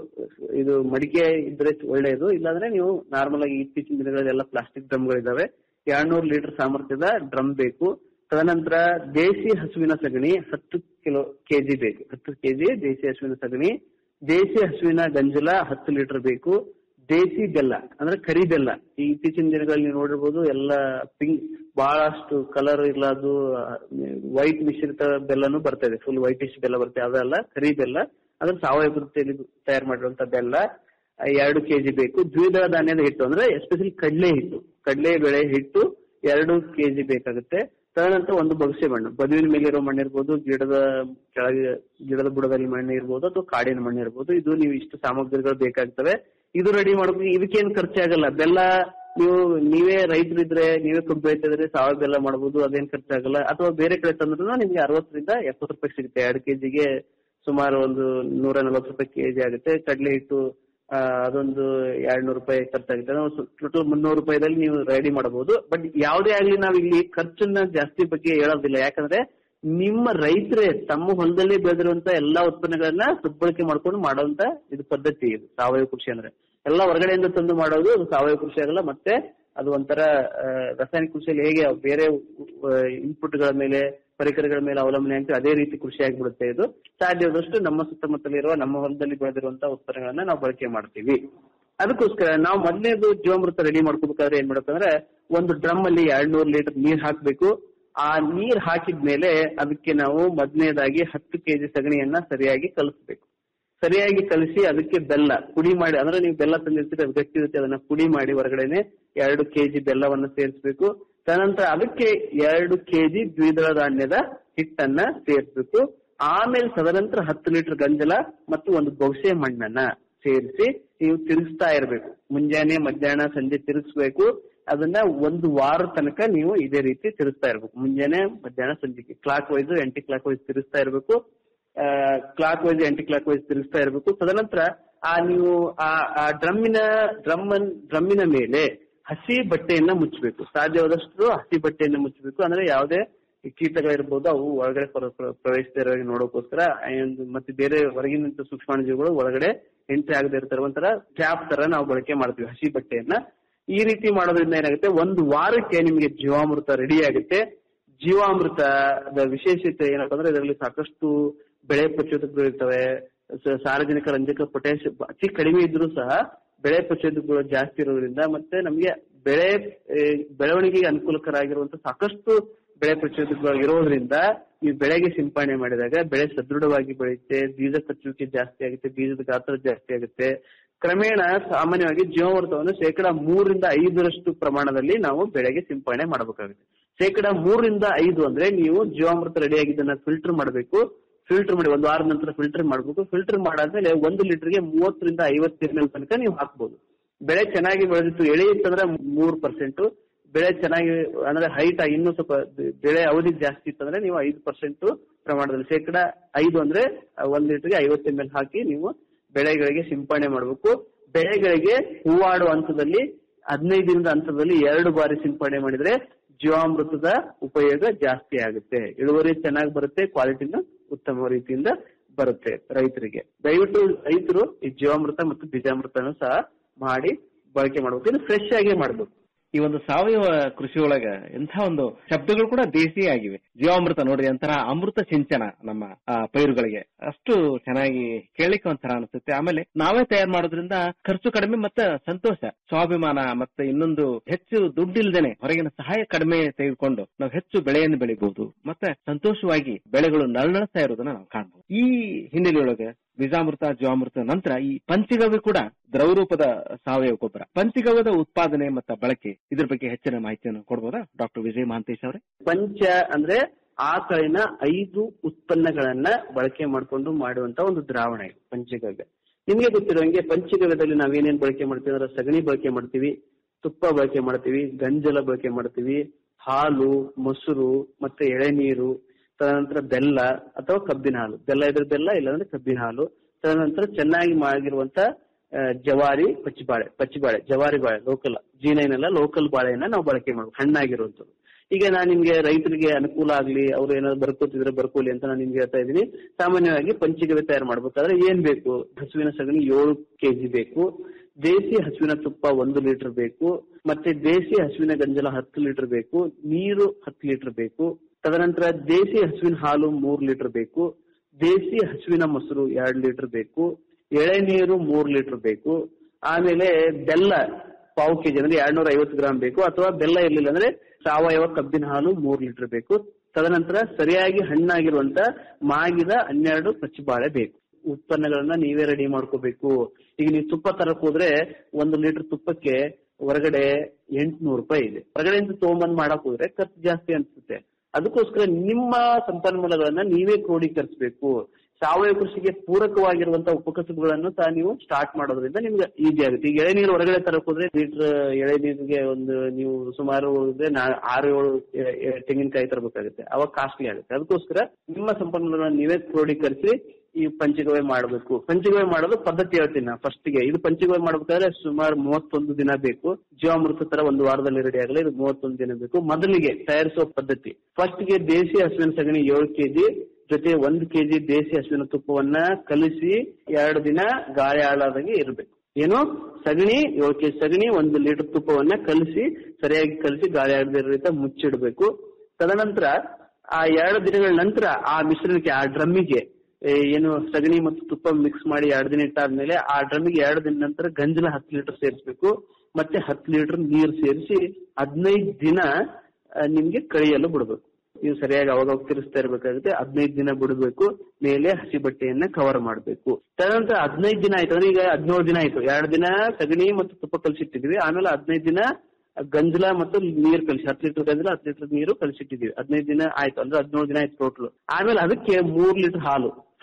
ಇದು ಮಡಿಕೆ ಇದ್ರೆ ಒಳ್ಳೆಯದು ಇಲ್ಲಾಂದ್ರೆ ನೀವು ನಾರ್ಮಲ್ ಆಗಿ ಇತ್ತೀಚಿನ ದಿನಗಳಲ್ಲೆಲ್ಲ ಪ್ಲಾಸ್ಟಿಕ್ ಡ್ರಮ್ಗಳಿದಾವೆ ಎರಡ್ನೂರು ಲೀಟರ್ ಸಾಮರ್ಥ್ಯದ ಡ್ರಮ್ ಬೇಕು ತದನಂತರ ದೇಸಿ ಹಸುವಿನ ಸಗಣಿ ಹತ್ತು ಕಿಲೋ ಕೆಜಿ ಬೇಕು ಹತ್ತು ಕೆಜಿ ದೇಸಿ ಹಸುವಿನ ಸಗಣಿ ದೇಸಿ ಹಸುವಿನ ಗಂಜಲ ಹತ್ತು ಲೀಟರ್ ಬೇಕು ದೇಸಿ ಬೆಲ್ಲ ಅಂದ್ರೆ ಕರಿ ಬೆಲ್ಲ ಈ ಇತ್ತೀಚಿನ ದಿನಗಳಲ್ಲಿ ನೀವು ನೋಡಿರ್ಬೋದು ಎಲ್ಲ ಪಿಂಕ್ ಬಹಳಷ್ಟು ಕಲರ್ ಇಲ್ಲದು ವೈಟ್ ಮಿಶ್ರಿತ ಬೆಲ್ಲನು ಬರ್ತಾ ಇದೆ ಫುಲ್ ವೈಟಿಶ್ ಬೆಲ್ಲ ಬರ್ತದೆ ಅದಲ್ಲ ಕರಿ ಬೆಲ್ಲ ಅಂದ್ರೆ ಸಾವಯವ ಪದ್ಧತಿಯಲ್ಲಿ ತಯಾರು ಮಾಡಿರುವಂತ ಬೆಲ್ಲ ಆ, ಎರಡು ಕೆಜಿ ಬೇಕು ದ್ವಿದಳ ಧಾನ್ಯದ ಹಿಟ್ಟು ಅಂದ್ರೆ ಎಸ್ಪೆಷಲಿ ಕಡಲೆ ಹಿಟ್ಟು ಕಡಲೆ ಬೇಳೆ ಹಿಟ್ಟು ಎರಡು ಕೆಜಿ ಬೇಕಾಗುತ್ತೆ ತದನಂತರ ಒಂದು ಬಗಸೆ ಮಣ್ಣು ಬದುವಿನ ಮೇಲೆ ಇರೋ ಮಣ್ಣು ಇರ್ಬೋದು ಗಿಡದ ಕೆಳಗೆ ಗಿಡದ ಬುಡದಲ್ಲಿ ಮಣ್ಣು ಇರ್ಬೋದು ಅಥವಾ ಕಾಡಿನ ಮಣ್ಣು ಇರ್ಬೋದು ಇದು ನೀವು ಇಷ್ಟು ಸಾಮಗ್ರಿಗಳು ಬೇಕಾಗ್ತವೆ ಇದು ರೆಡಿ ಮಾಡ್ಬೇಕು ಇದಕ್ಕೇನು ಖರ್ಚಾಗಲ್ಲ ಬೆಲ್ಲ ನೀವು ನೀವೇ ರೈತರಿದ್ರೆ ನೀವೇ ಕಬ್ಬು ಬೆಳಿತಿದ್ರೆ ಸಾವಯವ ಬೆಲ್ಲ ಮಾಡ್ಬೋದು ಅದೇನ್ ಖರ್ಚಾಗಲ್ಲ ಅಥವಾ ಬೇರೆ ಕಡೆ ತಂದ್ರೂ ನಿಮ್ಗೆ ಅರವತ್ತರಿಂದ ಎಪ್ಪತ್ತು ರೂಪಾಯಿ ಸಿಗುತ್ತೆ ಎರಡು ಕೆಜಿಗೆ ಸುಮಾರು ಒಂದು ನೂರ ನಲವತ್ತು ರೂಪಾಯಿ ಕೆಜಿ ಆಗುತ್ತೆ ಕಡಲೆ ಹಿಟ್ಟು ಆ, ಅದೊಂದು ಎರಡ್ ನೂರು ರೂಪಾಯಿ ಖರ್ಚಾಗುತ್ತೆ ಟೋಟಲ್ ಮುನ್ನೂರು ರೂಪಾಯಿದಲ್ಲಿ ನೀವು ರೆಡಿ ಮಾಡಬಹುದು ಬಟ್ ಯಾವುದೇ ಆಗ್ಲಿ ನಾವ್ ಇಲ್ಲಿ ಖರ್ಚನ್ನ ಜಾಸ್ತಿ ಬಗ್ಗೆ ಹೇಳೋದಿಲ್ಲ ಯಾಕಂದ್ರೆ ನಿಮ್ಮ ರೈತರೇ ತಮ್ಮ ಹೊಲದಲ್ಲಿ ಬೆಳೆದಿರುವಂತ ಎಲ್ಲಾ ಉತ್ಪನ್ನಗಳನ್ನ ಸದ್ಬಳಕೆ ಮಾಡ್ಕೊಂಡು ಮಾಡುವಂತ ಇದು ಪದ್ಧತಿ ಇದು ಸಾವಯವ ಕೃಷಿ ಅಂದ್ರೆ ಎಲ್ಲ ಹೊರಗಡೆಯಿಂದ ತಂದು ಮಾಡೋದು ಅದು ಸಾವಯವ ಕೃಷಿ ಆಗಲ್ಲ ಮತ್ತೆ ಅದು ಒಂಥರ ಆ, ರಾಸಾಯನಿಕ ಕೃಷಿಯಲ್ಲಿ ಹೇಗೆ ಬೇರೆ ಇನ್ಪುಟ್ಗಳ ಮೇಲೆ ಪರಿಕರಗಳ ಮೇಲೆ ಅವಲಂಬನೆ ಆಗ್ತದೆ ಅದೇ ರೀತಿ ಕೃಷಿ ಆಗಿಬಿಡುತ್ತೆ ಇದು ಸಾಧ್ಯವಾದಷ್ಟು ನಮ್ಮ ಸುತ್ತಮುತ್ತಲಿರುವ ನಮ್ಮ ಹೊಲದಲ್ಲಿ ಬೆಳೆದಿರುವಂತಹ ಉತ್ಪನ್ನಗಳನ್ನ ನಾವು ಬಳಕೆ ಮಾಡ್ತೀವಿ ಅದಕ್ಕೋಸ್ಕರ ನಾವು ಮೊದಲನೇದು ಜೀವಾಮೃತ ರೆಡಿ ಮಾಡ್ಕೋಬೇಕಾದ್ರೆ ಏನ್ ಮಾಡ್ಬೇಕಂದ್ರೆ ಒಂದು ಡ್ರಮ್ ಅಲ್ಲಿ ಎರಡ್ ನೂರು ಲೀಟರ್ ನೀರ್ ಹಾಕ್ಬೇಕು ಆ ನೀರ್ ಹಾಕಿದ್ಮೇಲೆ ಅದಕ್ಕೆ ನಾವು ಮೊದಲನೇದಾಗಿ ಹತ್ತು ಕೆಜಿ ಸಗಣಿಯನ್ನ ಸರಿಯಾಗಿ ಕಲಿಸ್ಬೇಕು ಸರಿಯಾಗಿ ಕಲಿಸಿ ಅದಕ್ಕೆ ಬೆಲ್ಲ ಪುಡಿ ಮಾಡಿ ಅಂದ್ರೆ ನೀವು ಬೆಲ್ಲ ತಂದಿರ್ತೀರಿ ಅದು ಗಟ್ಟಿ ಇರುತ್ತೆ ಅದನ್ನ ಪುಡಿ ಮಾಡಿ ಹೊರಗಡೆನೆ ಎರಡು ಕೆಜಿ ಬೆಲ್ಲವನ್ನ ಸೇರಿಸಬೇಕು ತದನಂತರ ಅದಕ್ಕೆ ಎರಡು ಕೆಜಿ ದ್ವಿದಳ ಧಾನ್ಯದ ಹಿಟ್ಟನ್ನ ಸೇರಿಸಬೇಕು ಆಮೇಲೆ ತದನಂತರ ಹತ್ತು ಲೀಟರ್ ಗಂಜಲ ಮತ್ತು ಒಂದು ಬೊಗಸೆ ಮಣ್ಣನ್ನ ಸೇರಿಸಿ ನೀವು ತಿರುಗಿಸ್ತಾ ಇರಬೇಕು ಮುಂಜಾನೆ ಮಧ್ಯಾಹ್ನ ಸಂಜೆ ತಿರುಗಿಸ್ಬೇಕು ಅದನ್ನ ಒಂದು ವಾರ ತನಕ ನೀವು ಇದೇ ರೀತಿ ತಿರುಗಿಸ್ತಾ ಇರ್ಬೇಕು ಮುಂಜಾನೆ ಮಧ್ಯಾಹ್ನ ಸಂಜೆಗೆ clockwise anti clockwise ತಿರುಗಿಸ್ತಾ ಇರಬೇಕು clockwise anti clockwise ತಿರುಗಿಸ್ತಾ ಇರಬೇಕು ತದನಂತರ ಆ ನೀವು ಆ ಆ ಡ್ರಮ್ಮಿನ ಡ್ರಮ್ ಡ್ರಮ್ಮಿನ ಮೇಲೆ ಹಸಿ ಬಟ್ಟೆಯನ್ನ ಮುಚ್ಚಬೇಕು ಸಾಧ್ಯವಾದಷ್ಟು ಹಸಿ ಬಟ್ಟೆಯನ್ನ ಮುಚ್ಚಬೇಕು ಅಂದ್ರೆ ಯಾವುದೇ ಕೀಟಗಳಿರ್ಬೋದು ಅವು ಒಳಗಡೆ ಪ್ರ- ಪ್ರ- ಪ್ರವೇಶಿಸಿರೋ ನೋಡೋಕೋಸ್ಕರ and ಮತ್ತೆ ಬೇರೆ ಹೊರಗಿನ ಸೂಕ್ಷ್ಮಾಣುಜೀವಿಗಳು ಒಳಗಡೆ ಎಂಟ್ರಿ ಆಗದೆ ಇರ್ತಾರೆ ಒಂಥರ ಕ್ಯಾಪ್ ತರ ನಾವು ಬಳಕೆ ಮಾಡ್ತೀವಿ ಹಸಿ ಬಟ್ಟೆಯನ್ನ ಈ ರೀತಿ ಮಾಡೋದ್ರಿಂದ ಏನಾಗುತ್ತೆ ಒಂದು ವಾರಕ್ಕೆ ನಿಮಗೆ ಜೀವಾಮೃತ ರೆಡಿ ಆಗುತ್ತೆ ಜೀವಾಮೃತದ ವಿಶೇಷತೆ ಏನಪ್ಪ ಅಂದ್ರೆ ಇದರಲ್ಲಿ ಸಾಕಷ್ಟು ಬೆಳೆ ಪ್ರಚೋದಕಗಳು ಇರ್ತವೆ ಸ- ಸಾರ್ವಜನಿಕ ರಂಜಕ ಪೊಟ್ಯಾಶ್ ಅತಿ ಕಡಿಮೆ ಇದ್ರೂ ಸಹ ಬೆಳೆ ಪ್ರಚೋದಕಗಳು ಜಾಸ್ತಿ ಇರೋದ್ರಿಂದ ಮತ್ತೆ ನಮಗೆ ಬೆಳೆ ಆ, ಬೆಳವಣಿಗೆಗೆ ಅನುಕೂಲಕರ ಆಗಿರುವಂತ ಸಾಕಷ್ಟು ಬೆಳೆ ಪ್ರಚೋದಕಗಳು ಇರೋದ್ರಿಂದ ಈ ಬೆಳೆಗೆ ಸಿಂಪಡಣೆ ಮಾಡಿದಾಗ ಬೆಳೆ ಸದೃಢವಾಗಿ ಬೆಳೆಯುತ್ತೆ ಬೀಜ ಕಚ್ಚುವಿಕೆ ಜಾಸ್ತಿ ಆಗುತ್ತೆ ಬೀಜದ ಗಾತ್ರ ಜಾಸ್ತಿ ಆಗುತ್ತೆ ಕ್ರಮೇಣ ಸಾಮಾನ್ಯವಾಗಿ ಜೀವಾಮೃತವನ್ನು ಶೇಕಡ ಮೂರರಿಂದ ಐದರಷ್ಟು ಪ್ರಮಾಣದಲ್ಲಿ ನಾವು ಬೆಳೆಗೆ ಸಿಂಪಡಣೆ ಮಾಡಬೇಕಾಗುತ್ತೆ ಶೇಕಡ ಮೂರರಿಂದ ಐದು ಅಂದ್ರೆ ನೀವು ಜೀವಾಮೃತ ರೆಡಿ ಆಗಿದ್ದನ್ನ ಫಿಲ್ಟರ್ ಮಾಡಬೇಕು ಫಿಲ್ಟರ್ ಮಾಡಿ ಒಂದು ವಾರದ ನಂತರ ಫಿಲ್ಟರ್ ಮಾಡಬೇಕು ಫಿಲ್ಟರ್ ಮಾಡಾದ್ಮೇಲೆ ಒಂದು ಲೀಟರ್ಗೆ ಮೂವತ್ತರಿಂದ ಐವತ್ತು ಎಂ ಎಲ್ ತನಕ ನೀವು ಹಾಕ್ಬೋದು ಬೆಳೆ ಚೆನ್ನಾಗಿ ಬೆಳೆದಿತ್ತು ಎಳೆ ಇತ್ತಂದ್ರೆ ಮೂರ್ ಪರ್ಸೆಂಟ್ ಬೆಳೆ ಚೆನ್ನಾಗಿ ಅಂದ್ರೆ ಹೈಟ್ ಇನ್ನೂ ಸ್ವಲ್ಪ ಬೆಳೆ ಅವಧಿ ಜಾಸ್ತಿ ಇತ್ತಂದ್ರೆ ನೀವು ಐದು ಪರ್ಸೆಂಟ್ ಪ್ರಮಾಣದಲ್ಲಿ ಶೇಕಡ ಐದು ಅಂದ್ರೆ ಒಂದ್ ಲೀಟರ್ಗೆ ಐವತ್ತು ಎಂ ಎಲ್ ಹಾಕಿ ನೀವು ಬೆಳೆಗಳಿಗೆ ಸಿಂಪಡಣೆ ಮಾಡಬೇಕು ಬೆಳೆಗಳಿಗೆ ಹೂವಾಡುವ ಹಂತದಲ್ಲಿ ಹದಿನೈದರಿಂದ ಹಂತದಲ್ಲಿ ಎರಡು ಬಾರಿ ಸಿಂಪಡಣೆ ಮಾಡಿದ್ರೆ ಜೀವಾಮೃತದ ಉಪಯೋಗ ಜಾಸ್ತಿ ಆಗುತ್ತೆ ಇಳುವರಿ ಚೆನ್ನಾಗಿ ಬರುತ್ತೆ ಕ್ವಾಲಿಟಿನ ಉತ್ತಮ ರೀತಿಯಿಂದ ಬರುತ್ತೆ ರೈತರಿಗೆ ದಯವಿಟ್ಟು ರೈತರು ಈ ಜೀವಾಮೃತ ಮತ್ತು ಬೀಜಾಮೃತನ ಸಹ ಮಾಡಿ ಬಳಕೆ ಮಾಡಬೇಕು ಇದು ಫ್ರೆಶ್ ಆಗಿ ಮಾಡಬೇಕು ಈ ಒಂದು ಸಾವಯವ ಕೃಷಿ ಒಳಗ ಎಂಥ ಒಂದು ಶಬ್ದಗಳು ಕೂಡ ದೇಸಿ ಆಗಿವೆ ಜೀವಾಮೃತ ನೋಡ್ರಿ ಒಂಥರ ಅಮೃತ ಸಿಂಚನ ನಮ್ಮ ಆ, ಪೈರುಗಳಿಗೆ ಅಷ್ಟು ಚೆನ್ನಾಗಿ ಕೇಳಲಿಕ್ಕೆ ಒಂಥರ ಅನಿಸುತ್ತೆ ಆಮೇಲೆ ನಾವೇ ತಯಾರು ಮಾಡೋದ್ರಿಂದ ಖರ್ಚು ಕಡಿಮೆ ಮತ್ತೆ ಸಂತೋಷ ಸ್ವಾಭಿಮಾನ ಮತ್ತೆ ಇನ್ನೊಂದು ಹೆಚ್ಚು ದುಡ್ಡಿಲ್ದೇನೆ ಹೊರಗಿನ ಸಹಾಯ ಕಡಿಮೆ ತೆಗೆದುಕೊಂಡು ನಾವು ಹೆಚ್ಚು ಬೆಳೆಯನ್ನು ಬೆಳಿಬಹುದು ಮತ್ತೆ ಸಂತೋಷವಾಗಿ ಬೆಳೆಗಳು ನಳನಳಿಸ್ತಾ ಇರೋದನ್ನ ನಾವು ಕಾಣಬಹುದು ಈ ಹಿನ್ನೆಲೆಯೊಳಗೆ ಬೀಜಾಮೃತ ಜೀವಾಮೃತ ನಂತರ ಈ ಪಂಚಗವ್ಯ ಕೂಡ ದ್ರವರೂಪದ ಸಾವಯವ ಗೊಬ್ಬರ ಪಂಚಗವ್ಯದ ಉತ್ಪಾದನೆ ಮತ್ತು ಬಳಕೆ ಇದ್ರ ಬಗ್ಗೆ ಹೆಚ್ಚಿನ ಮಾಹಿತಿಯನ್ನು ಕೊಡ್ಬೋದಾ ಡಾಕ್ಟರ್ ವಿಜಯ್ ಮಹಾಂತೇಶ್ ಅವರೇ ಪಂಚ ಅಂದ್ರೆ ಆಕಳಿನ ಐದು ಉತ್ಪನ್ನಗಳನ್ನ ಬಳಕೆ ಮಾಡಿಕೊಂಡು ಮಾಡುವಂತ ಒಂದು ದ್ರಾವಣ ಇದು ಪಂಚಗವ್ಯ ನಿಮ್ಗೆ ಗೊತ್ತಿರೋಂಗೆ ಪಂಚಗವ್ಯದಲ್ಲಿ ನಾವೇನೇನ್ ಬಳಕೆ ಮಾಡ್ತೀವಿ ಅಂದ್ರೆ ಸಗಣಿ ಬಳಕೆ ಮಾಡ್ತೀವಿ ತುಪ್ಪ ಬಳಕೆ ಮಾಡ್ತೀವಿ ಗಂಜಲ ಬಳಕೆ ಮಾಡ್ತೀವಿ ಹಾಲು ಮೊಸರು ಮತ್ತೆ ಎಳೆನೀರು ತದನಂತರ ಬೆಲ್ಲ ಅಥವಾ ಕಬ್ಬಿನ ಹಾಲು ಬೆಲ್ಲ ಇದ್ರೆ ಬೆಲ್ಲ ಇಲ್ಲಾಂದ್ರೆ ಕಬ್ಬಿನ ಹಾಲು ತದನಂತರ ಚೆನ್ನಾಗಿ ಮಾಡಿರುವಂತ ಆ, ಜವಾರಿ ಪಚ್ಚಿಬಾಳೆ ಪಚ್ಚಿಬಾಳೆ ಜವಾರಿ ಬಾಳೆ ಲೋಕಲ್ ಜೀನೈನೆಲ್ಲ ಲೋಕಲ್ ಬಾಳೆಯನ್ನ ನಾವು ಬಳಕೆ ಮಾಡ್ಬೇಕು ಹಣ್ಣಾಗಿರುವಂತದ್ದು ಈಗ ನಾನು ನಿಮ್ಗೆ ರೈತರಿಗೆ ಅನುಕೂಲ ಆಗ್ಲಿ ಅವ್ರು ಏನಾದ್ರು ಬರ್ಕೋತಿದ್ರೆ ಬರ್ಕೋಲಿ ಅಂತ ನಾನು ನಿಮ್ಗೆ ಹೇಳ್ತಾ ಇದ್ದೀನಿ ಸಾಮಾನ್ಯವಾಗಿ ಪಂಚಗವ್ಯ ತಯಾರು ಮಾಡ್ಬೇಕಾದ್ರೆ ಏನ್ ಬೇಕು ಹಸುವಿನ ಸಗಣಿ ಏಳು ಕೆಜಿ ಬೇಕು ದೇಸಿ ಹಸುವಿನ ತುಪ್ಪ ಒಂದು ಲೀಟರ್ ಬೇಕು ಮತ್ತೆ ದೇಸಿ ಹಸುವಿನ ಗಂಜಲ ಹತ್ತು ಲೀಟರ್ ಬೇಕು ನೀರು ಹತ್ತು ಲೀಟರ್ ಬೇಕು ತದನಂತರ ದೇಸಿ ಹಸುವಿನ ಹಾಲು ಮೂರ್ ಲೀಟರ್ ಬೇಕು ದೇಸಿ ಹಸುವಿನ ಮೊಸರು ಎರಡ್ ಲೀಟರ್ ಬೇಕು ಎಳೆನೀರು ಮೂರ್ ಲೀಟರ್ ಬೇಕು ಆಮೇಲೆ ಬೆಲ್ಲ ಪಾವು ಕೆಜಿ ಅಂದ್ರೆ ಎರಡ್ನೂರ ಐವತ್ತು ಗ್ರಾಮ್ ಬೇಕು ಅಥವಾ ಬೆಲ್ಲ ಇರ್ಲಿಲ್ಲ ಅಂದ್ರೆ ಸಾವಯವ ಕಬ್ಬಿನ ಹಾಲು ಮೂರ್ ಲೀಟರ್ ಬೇಕು ತದನಂತರ ಸರಿಯಾಗಿ ಹಣ್ಣಾಗಿರುವಂತ ಮಾಗಿದ ಹನ್ನೆರಡು ಪಚ್ಚಿಬಾಳೆ ಬೇಕು ಉತ್ಪನ್ನಗಳನ್ನ ನೀವೇ ರೆಡಿ ಮಾಡ್ಕೋಬೇಕು ಈಗ ನೀವು ತುಪ್ಪ ತರಕ್ ಹೋದ್ರೆ ಒಂದು ಲೀಟರ್ ತುಪ್ಪಕ್ಕೆ ಹೊರಗಡೆ ಎಂಟ್ನೂರು ರೂಪಾಯಿ ಇದೆ ಹೊರಗಡೆಯಿಂದ ತಗೊಂಬಂದ್ ಮಾಡಕ್ ಹೋದ್ರೆ ಖರ್ಚು ಜಾಸ್ತಿ ಅನ್ಸುತ್ತೆ ಅದಕ್ಕೋಸ್ಕರ ನಿಮ್ಮ ಸಂಪನ್ಮೂಲಗಳನ್ನ ನೀವೇ ಕ್ರೋಢೀಕರಿಸಬೇಕು ಸಾವಯವ ಕೃಷಿಗೆ ಪೂರಕವಾಗಿರುವಂತ ಉಪಕಸಬುಗಳನ್ನು ಸಹ ನೀವು ಸ್ಟಾರ್ಟ್ ಮಾಡೋದ್ರಿಂದ ನಿಮ್ಗೆ ಈಸಿ ಆಗುತ್ತೆ ಈಗ ಎಳೆನೀರು ಹೊರಗಡೆ ತರಕ್ ಹೋದ್ರೆ ಲೀಟರ್ ಎಳೆನೀರಿಗೆ ಒಂದು ನೀವು ಸುಮಾರು ಹೋದ್ರೆ ನಾ- ಆರು ಏಳು ಎ- ಎ- ತೆಂಗಿನಕಾಯಿ ತರಬೇಕಾಗುತ್ತೆ ಅವಾಗ ಕಾಸ್ಟ್ಲಿ ಆಗುತ್ತೆ ಅದಕ್ಕೋಸ್ಕರ ನಿಮ್ಮ ಸಂಪನ್ಮೂಲಗಳನ್ನು ನೀವೇ ಕ್ರೋಢೀಕರಿಸಿ ಈ ಪಂಚಗವ್ಯ ಮಾಡಬೇಕು ಪಂಚಗವ್ಯ ಮಾಡೋದು ಪದ್ಧತಿ ಹೇಳ್ತೀನಿ ನಾ ಫಸ್ಟ್ ಗೆ ಇದು ಪಂಚಗವ್ಯ ಮಾಡ್ಬೇಕಾದ್ರೆ ಸುಮಾರು ಮೂವತ್ತೊಂದು ದಿನ ಬೇಕು ಜೀವಾಮೃತ ತರ ಒಂದು ವಾರದಲ್ಲಿ ರೆಡಿ ಆಗಲಿ ಇದು ಮೂವತ್ತೊಂದು ದಿನ ಬೇಕು ಮೊದಲಿಗೆ ತಯಾರಿಸುವ ಪದ್ಧತಿ ಫಸ್ಟ್ ಗೆ ದೇಸಿ ಹಸುವಿನ ಸಗಣಿ ಏಳು ಕೆಜಿ ಜೊತೆ ಒಂದು ಕೆಜಿ ದೇಸಿ ಹಸುವಿನ ತುಪ್ಪವನ್ನ ಕಲಿಸಿ ಎರಡು ದಿನ ಗಾಳಿ ಆಳಾದಂಗೆ ಇರಬೇಕು ಏನು ಸಗಣಿ ಏಳು ಕೆಜಿ ಸಗಣಿ ಒಂದು ಲೀಟರ್ ತುಪ್ಪವನ್ನ ಕಲಿಸಿ ಸರಿಯಾಗಿ ಕಲಿಸಿ ಗಾಳಿ ಆಡದೇ ರೀತಿ ಮುಚ್ಚಿಡಬೇಕು ತದನಂತರ ಆ ಎರಡು ದಿನಗಳ ನಂತರ ಆ ಮಿಶ್ರಣಕ್ಕೆ ಆ ಡ್ರಮ್ಮಿಗೆ ಏ, ಏನು ಸಗಣಿ ಮತ್ತು ತುಪ್ಪ ಮಿಕ್ಸ್ ಮಾಡಿ ಎರಡು ದಿನ ಇಟ್ಟಾದ್ಮೇಲೆ ಆ ಡ್ರಮ್ಮಿಗೆ ಎರಡು ದಿನ ನಂತರ ಗಂಜಲ ಹತ್ತು ಲೀಟರ್ ಸೇರಿಸಬೇಕು ಮತ್ತೆ ಹತ್ತು ಲೀಟರ್ ನೀರು ಸೇರಿಸಿ ಹದಿನೈದು ದಿನ ಆ, ನಿಮ್ಗೆ ಕಳಿಯಲು ಬಿಡಬೇಕು ನೀವು ಸರಿಯಾಗಿ ಅವಾಗ ಅವಾಗ ತಿರ್ಸ್ತಾ ಇರ್ಬೇಕಾಗುತ್ತೆ ಹದಿನೈದು ದಿನ ಬಿಡಬೇಕು ಮೇಲೆ ಹಸಿ ಬಟ್ಟೆಯನ್ನ ಕವರ್ ಮಾಡಬೇಕು ತದನಂತರ ಹದಿನೈದು ದಿನ ಆಯ್ತು ಅಂದ್ರೆ ಈಗ ಹದಿನೇಳು ದಿನ ಆಯ್ತು ಎರಡು ದಿನ ಸಗಣಿ ಮತ್ತು ತುಪ್ಪ ಕಲಸಿಟ್ಟಿದ್ವಿ ಆಮೇಲೆ ಹದಿನೈದು ದಿನ ಗಂಜಲ ಮತ್ತು ನೀರು ಕಲಿಸಿ ಹತ್ತು ಲೀಟರ್ ಗಂಜಲ ಹತ್ತು ಲೀಟರ್ ನೀರು ಕಲಿಸಿಟ್ಟಿದೀವಿ ಹದಿನೈದು ದಿನ ಆಯ್ತು ಅಂದ್ರೆ ಹದಿನೇಳು ದಿನ ಆಯ್ತು ಟೋಟಲ್ ಆಮೇಲೆ ಅದಕ್ಕೆ ಮೂರ್ ಲೀಟರ್ ಹಾಲು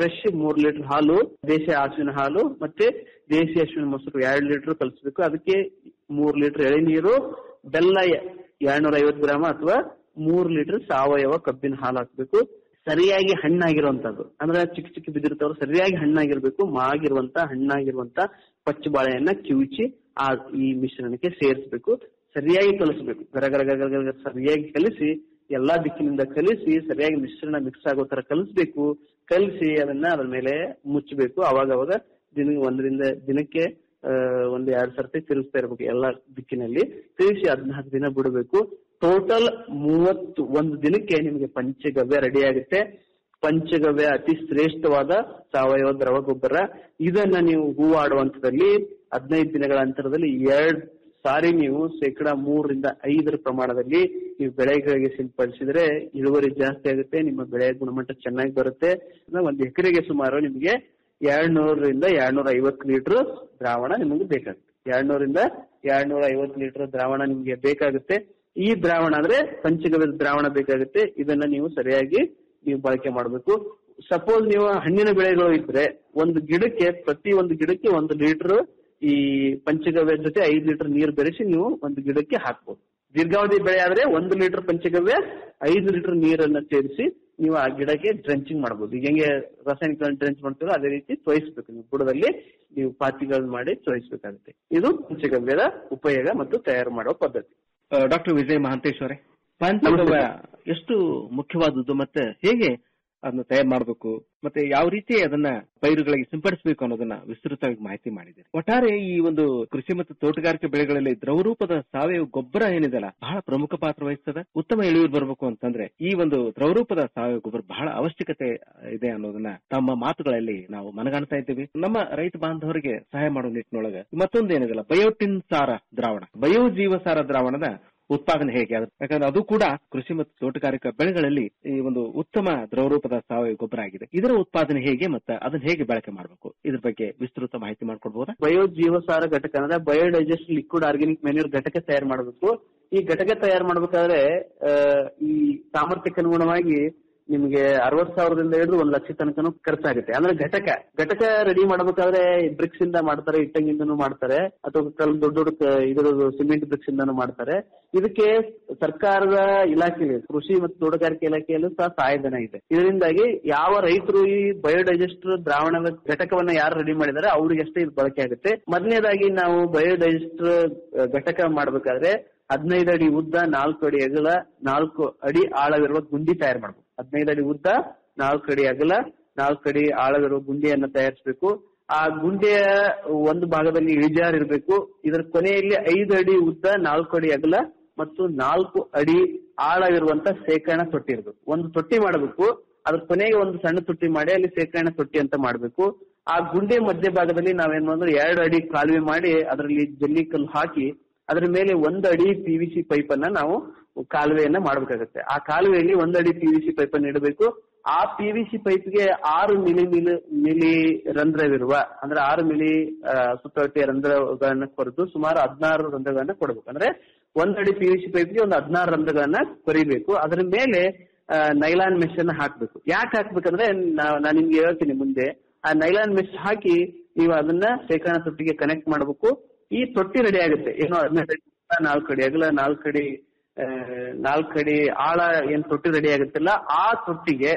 ಫ್ರೆಶ್ ಮೂರ್ ಲೀಟರ್ ಹಾಲು ದೇಶೀಯ ಹಸುವಿನ ಹಾಲು ಮತ್ತೆ ದೇಶಿ ಹಸುವಿನ ಮೊಸರು ಎರಡು ಲೀಟರ್ ಕಲಿಸ್ಬೇಕು ಅದಕ್ಕೆ ಮೂರ್ ಲೀಟರ್ ಎಳೆನೀರು ಬೆಲ್ಲ ಎರಡ್ನೂರ ಐವತ್ತು ಗ್ರಾಮ ಅಥವಾ ಮೂರ್ ಲೀಟರ್ ಸಾವಯವ ಕಬ್ಬಿನ ಹಾಲು ಹಾಕ್ಬೇಕು ಸರಿಯಾಗಿ ಹಣ್ಣಾಗಿರುವಂತದ್ದು ಅಂದ್ರೆ ಚಿಕ್ಕ ಚಿಕ್ಕ ಬಿದ್ದಿರ್ತಾವ್ರು ಸರಿಯಾಗಿ ಹಣ್ಣಾಗಿರ್ಬೇಕು ಮಾಗಿರುವಂತ ಹಣ್ಣಾಗಿರುವಂತ ಪಚ್ಚ ಬಾಳೆಯನ್ನ ಕಿವುಚಿ ಆ ಈ ಮಿಶ್ರಣಕ್ಕೆ ಸೇರಿಸ್ಬೇಕು ಸರಿಯಾಗಿ ಕಲಿಸ್ಬೇಕು ಗರ ಗರ ಗರ ಗರ ಗರ ಸರಿಯಾಗಿ ಕಲಿಸಿ ಎಲ್ಲಾ ದಿಕ್ಕಿನಿಂದ ಕಲಿಸಿ ಸರಿಯಾಗಿ ಮಿಶ್ರಣ ಮಿಕ್ಸ್ ಆಗೋ ತರ ಕಲಿಸ್ಬೇಕು ಕಲಿಸಿ ಅದನ್ನ ಅದ್ರ ಮೇಲೆ ಮುಚ್ಚಬೇಕು ಅವಾಗ ಅವಾಗ ದಿನ ಒಂದರಿಂದ ದಿನಕ್ಕೆ ಆ, ಒಂದ್ ಎರಡ್ ಸರ್ತಿ ತಿರುಗಿಸ್ತಾ ಇರ್ಬೇಕು ಎಲ್ಲಾ ದಿಕ್ಕಿನಲ್ಲಿ ತಿರುಗಿಸಿ ಹದಿನಾಲ್ಕು ದಿನ ಬಿಡಬೇಕು ಟೋಟಲ್ ಮೂವತ್ತು ಒಂದು ದಿನಕ್ಕೆ ನಿಮಗೆ ಪಂಚಗವ್ಯ ರೆಡಿ ಆಗುತ್ತೆ ಪಂಚಗವ್ಯ ಅತಿ ಶ್ರೇಷ್ಠವಾದ ಸಾವಯವ ದ್ರವ ಗೊಬ್ಬರ ಇದನ್ನ ನೀವು ಹೂವಾಡುವಂತದಲ್ಲಿ ಹದಿನೈದು ದಿನಗಳ ಅಂತರದಲ್ಲಿ ಎರಡ್ ಸಾರಿ ನೀವು ಶೇಕಡ ಮೂರರಿಂದ ಐದರ ಪ್ರಮಾಣದಲ್ಲಿ ನೀವು ಬೆಳೆಗಳಿಗೆ ಸಿಂಪಡಿಸಿದ್ರೆ ಇಳುವರಿ ಜಾಸ್ತಿ ಆಗುತ್ತೆ ನಿಮ್ಮ ಬೆಳೆಯ ಗುಣಮಟ್ಟ ಚೆನ್ನಾಗಿ ಬರುತ್ತೆ ಅಂದ್ರೆ ಒಂದು ಎಕರೆಗೆ ಸುಮಾರು ನಿಮಗೆ ಎರಡ್ನೂರರಿಂದ ಎರಡ್ನೂರ ಐವತ್ತು ಲೀಟರ್ ದ್ರಾವಣ ನಿಮಗೆ ಬೇಕಾಗುತ್ತೆ ಎರಡ್ನೂರಿಂದ ಎರಡ್ನೂರ ಐವತ್ತು ಲೀಟರ್ ದ್ರಾವಣ ನಿಮ್ಗೆ ಬೇಕಾಗುತ್ತೆ ಈ ದ್ರಾವಣ ಅಂದ್ರೆ ಪಂಚಗವ್ಯದ ದ್ರಾವಣ ಬೇಕಾಗುತ್ತೆ ಇದನ್ನ ನೀವು ಸರಿಯಾಗಿ ನೀವು ಬಳಕೆ ಮಾಡಬೇಕು ಸಪೋಸ್ ನೀವು ಹಣ್ಣಿನ ಬೆಳೆಗಳು ಇದ್ರೆ ಒಂದು ಗಿಡಕ್ಕೆ ಪ್ರತಿ ಒಂದು ಗಿಡಕ್ಕೆ ಒಂದು ಲೀಟರ್ ಈ ಪಂಚಗವ್ಯ ಜೊತೆ ಐದು ಲೀಟರ್ ನೀರು ಬೆರೆಸಿ ನೀವು ಒಂದು ಗಿಡಕ್ಕೆ ಹಾಕ್ಬೋದು ದೀರ್ಘಾವಧಿ ಬೆಳೆ ಆದ್ರೆ ಒಂದು ಲೀಟರ್ ಪಂಚಗವ್ಯ ಐದು ಲೀಟರ್ ನೀರನ್ನ ಸೇರಿಸಿ ನೀವು ಆ ಗಿಡಕ್ಕೆ ಡ್ರೆಂಚಿಂಗ್ ಮಾಡಬಹುದು ಈಗ ಹೆಂಗೆ ರಾಸಾಯನಿಕ ಡ್ರೆಂಚ್ ಮಾಡ್ತೀರೋ ಅದೇ ರೀತಿ ತೋಯಿಸ್ಬೇಕು ನೀವು ಬುಡದಲ್ಲಿ ನೀವು ಪಾತಿಗಳನ್ನ ಮಾಡಿ ತೋಯಿಸ್ಬೇಕಾಗುತ್ತೆ ಇದು ಪಂಚಗವ್ಯದ ಉಪಯೋಗ ಮತ್ತು ತಯಾರು ಮಾಡುವ ಪದ್ಧತಿ ಡಾಕ್ಟರ್ ವಿಜಯ್ ಮಹಾಂತೇಶ್ ಅವರೇ ಪಂಚಗವ್ಯ ಎಷ್ಟು ಮುಖ್ಯವಾದದ್ದು ಮತ್ತೆ ಹೇಗೆ ಅದನ್ನ ತಯಾರು ಮಾಡಬೇಕು ಮತ್ತೆ ಯಾವ ರೀತಿ ಅದನ್ನ ಪೈರುಗಳಿಗೆ ಸಿಂಪಡಿಸಬೇಕು ಅನ್ನೋದನ್ನ ವಿಸ್ತೃತವಾಗಿ ಮಾಹಿತಿ ಮಾಡಿದ್ದೀರಿ ಒಟ್ಟಾರೆ ಈ ಒಂದು ಕೃಷಿ ಮತ್ತು ತೋಟಗಾರಿಕೆ ಬೆಳೆಗಳಲ್ಲಿ ದ್ರವರೂಪದ ಸಾವಯವ ಗೊಬ್ಬರ ಏನಿದೆಲ್ಲ ಬಹಳ ಪ್ರಮುಖ ಪಾತ್ರ ವಹಿಸ್ತದೆ ಉತ್ತಮ ಇಳುವರಿ ಬರಬೇಕು ಅಂತಂದ್ರೆ ಈ ಒಂದು ದ್ರವರೂಪದ ಸಾವಯವ ಗೊಬ್ಬರ ಬಹಳ ಅವಶ್ಯಕತೆ ಇದೆ ಅನ್ನೋದನ್ನ ತಮ್ಮ ಮಾತುಗಳಲ್ಲಿ ನಾವು ಮನಗಾಣ್ತಾ ಇದ್ದೀವಿ ನಮ್ಮ ರೈತ ಬಾಂಧವರಿಗೆ ಸಹಾಯ ಮಾಡುವ ನಿಟ್ಟಿನೊಳಗೆ ಮತ್ತೊಂದು ಏನಿದೆಲ್ಲ ಬಯೋಟಿನ್ ಸಾರ ದ್ರಾವಣ ಬಯೋ ಜೀವಸಾರ ದ್ರಾವಣದ ಉತ್ಪಾದನೆ ಹೇಗೆ ಅದು- ಯಾಕಂದ್ರೆ ಅದು ಕೂಡ ಕೃಷಿ ಮತ್ತು ತೋಟಗಾರಿಕಾ ಬೆಳೆಗಳಲ್ಲಿ ಈ ಒಂದು ಉತ್ತಮ ದ್ರವರೂಪದ ಸಾವಯವ ಗೊಬ್ಬರ ಆಗಿದೆ ಇದರ ಉತ್ಪಾದನೆ ಹೇಗೆ ಮತ್ತೆ ಅದನ್ನ ಹೇಗೆ ಬಳಕೆ ಮಾಡಬೇಕು ಇದ್ರ ಬಗ್ಗೆ ವಿಸ್ತೃತ ಮಾಹಿತಿ ಮಾಡ್ಕೊಡ್ಬೋದಾ ಬಯೋ ಜೀವಸಾರ ಘಟಕ ಅಂದ್ರೆ ಬಯೋಡೈಜೆಸ್ಟ್ ಲಿಕ್ವಿಡ್ ಆರ್ಗ್ಯಾನಿಕ್ ಮೆನ್ಯೂರ್ ಘಟಕ ತಯಾರು ಮಾಡಬೇಕು ಈ ಘಟಕ ತಯಾರು ಮಾಡ್ಬೇಕಾದ್ರೆ ಆ, ಈ ಸಾಮರ್ಥ್ಯಕ್ಕೆ ಅನುಗುಣವಾಗಿ ನಿಮ್ಗೆ ಅರವತ್ ಸಾವಿರದಿಂದ ಹಿಡಿದು ಒಂದ್ ಲಕ್ಷ ತನಕನೂ ಖರ್ಚಾಗುತ್ತೆ ಅಂದ್ರೆ ಘಟಕ ಘಟಕ ರೆಡಿ ಮಾಡ್ಬೇಕಾದ್ರೆ ಬ್ರಿಕ್ಸ್ ಇಂದ ಮಾಡ್ತಾರೆ ಇಟ್ಟಂಗಿಂದನೂ ಮಾಡ್ತಾರೆ ಅಥವಾ ಕಲ್ ದೊಡ್ಡ ದೊಡ್ಡ ಕ- ಇದ್ರದ್ದು ಸಿಮೆಂಟ್ ಬ್ರಿಕ್ಸ್ ಇಂದನೂ ಮಾಡ್ತಾರೆ ಇದಕ್ಕೆ ಸರ್ಕಾರದ ಇಲಾಖೆ ಕೃಷಿ ಮತ್ತು ತೋಟಗಾರಿಕೆ ಇಲಾಖೆಯಲ್ಲೂ ಸಹ ಸಹಾಯಧನ ಇದೆ ಇದರಿಂದಾಗಿ ಯಾವ ರೈತರು ಈ ಬಯೋಡೈಜೆಸ್ಟರ್ ದ್ರಾವಣದ ಘಟಕವನ್ನ ಯಾರು ರೆಡಿ ಮಾಡಿದ್ದಾರೆ ಅವ್ರಿಗೆ ಅಷ್ಟೇ ಇದು ಬಳಕೆ ಆಗುತ್ತೆ ಮೊದಲನೇದಾಗಿ ನಾವು ಬಯೋಡೈಜೆಸ್ಟರ್ ಘಟಕ ಮಾಡ್ಬೇಕಾದ್ರೆ ಹದಿನೈದು ಅಡಿ ಉದ್ದ ನಾಲ್ಕು ಅಡಿ ಅಗಲ ನಾಲ್ಕು ಅಡಿ ಆಳವಿರುವ ಗುಂಡಿ ತಯಾರು ಮಾಡಬೇಕು ಹದಿನೈದು ಅಡಿ ಉದ್ದ ನಾಲ್ಕು ಅಡಿ ಅಗಲ ನಾಲ್ಕು ಅಡಿ ಆಳವಿರುವ ಗುಂಡಿಯನ್ನ ತಯಾರಿಸಬೇಕು ಆ ಗುಂಡಿಯ ಒಂದು ಭಾಗದಲ್ಲಿ ಇಳಿಜಾರು ಇರಬೇಕು ಇದರ ಕೊನೆಯಲ್ಲಿ ಐದು ಅಡಿ ಉದ್ದ ನಾಲ್ಕು ಅಡಿ ಅಗಲ ಮತ್ತು ನಾಲ್ಕು ಅಡಿ ಆಳವಿರುವಂತ ಶೇಖರಣಾ ತೊಟ್ಟಿ ಇರಬೇಕು ಒಂದು ತೊಟ್ಟಿ ಮಾಡಬೇಕು ಅದ್ರ ಕೊನೆಗೆ ಒಂದು ಸಣ್ಣ ತೊಟ್ಟಿ ಮಾಡಿ ಅಲ್ಲಿ ಶೇಖರಣಾ ತೊಟ್ಟಿ ಅಂತ ಮಾಡಬೇಕು ಆ ಗುಂಡೆ ಮಧ್ಯಭಾಗದಲ್ಲಿ ನಾವೇನ್ ಮಾಡಿದ್ರೆ ಎರಡು ಅಡಿ ಕಾಲುವೆ ಮಾಡಿ ಅದರಲ್ಲಿ ಜಲ್ಲಿ ಕಲ್ಲು ಹಾಕಿ ಅದರ ಮೇಲೆ ಒಂದು ಅಡಿ ಪಿ ವಿ ಸಿ ಪೈಪ್ ಅನ್ನ ನಾವು ಕಾಲುವೆಯನ್ನ ಮಾಡಬೇಕಾಗುತ್ತೆ ಆ ಕಾಲುವೆಯಲ್ಲಿ ಒಂದು ಅಡಿ ಪಿ ವಿ ಸಿ ಪೈಪ್ ಅನ್ನು ಇಡಬೇಕು ಆ ಪಿ ವಿ ಸಿ ಪೈಪ್ಗೆ ಆರು ಮಿಲಿ ಮಿಲಿ ಮಿಲಿ ರಂಧ್ರವಿರುವ ಅಂದ್ರೆ ಆರು ಮಿಲಿ ಆ, ಸುತ್ತಳತೆಯ ರಂಧ್ರಗಳನ್ನ ಕೊರೆದು ಸುಮಾರು ಹದಿನಾರು ರಂಧ್ರಗಳನ್ನ ಕೊಡಬೇಕು ಅಂದ್ರೆ ಒಂದ್ ಅಡಿ ಪಿ ವಿ ಸಿ ಪೈಪ್ಗೆ ಒಂದು ಹದಿನಾರು ರಂಧ್ರಗಳನ್ನ ಕೊರಿಬೇಕು ಅದರ ಮೇಲೆ ನೈಲಾನ್ ಮೆಶ್ ಅನ್ನ ಹಾಕ್ಬೇಕು ಯಾಕೆ ಹಾಕ್ಬೇಕಂದ್ರೆ ನಾ- ನಾನು ನಿಮ್ಗೆ ಹೇಳ್ತೀನಿ ಮುಂದೆ ಆ ನೈಲಾನ್ ಮೆಶ್ ಹಾಕಿ ನೀವು ಅದನ್ನ ಶೇಖರಣಾ ತೊಟ್ಟಿಗೆ ಕನೆಕ್ಟ್ ಮಾಡಬೇಕು ಈ ತೊಟ್ಟಿ ರೆಡಿ ಆಗುತ್ತೆ ಏನೋ ಹದಿನೈದು ಅಡಿ ಉದ್ದ, ನಾಲ್ಕು ಅಡಿ ಅಗಲ ನಾಲ್ಕು ಅಡಿ ಆ, ನಾಲ್ಕು ಅಡಿ ಆಳ ಏನ್ ತೊಟ್ಟಿ ರೆಡಿ ಆಗುತ್ತಲ್ಲ ಆ ತೊಟ್ಟಿಗೆ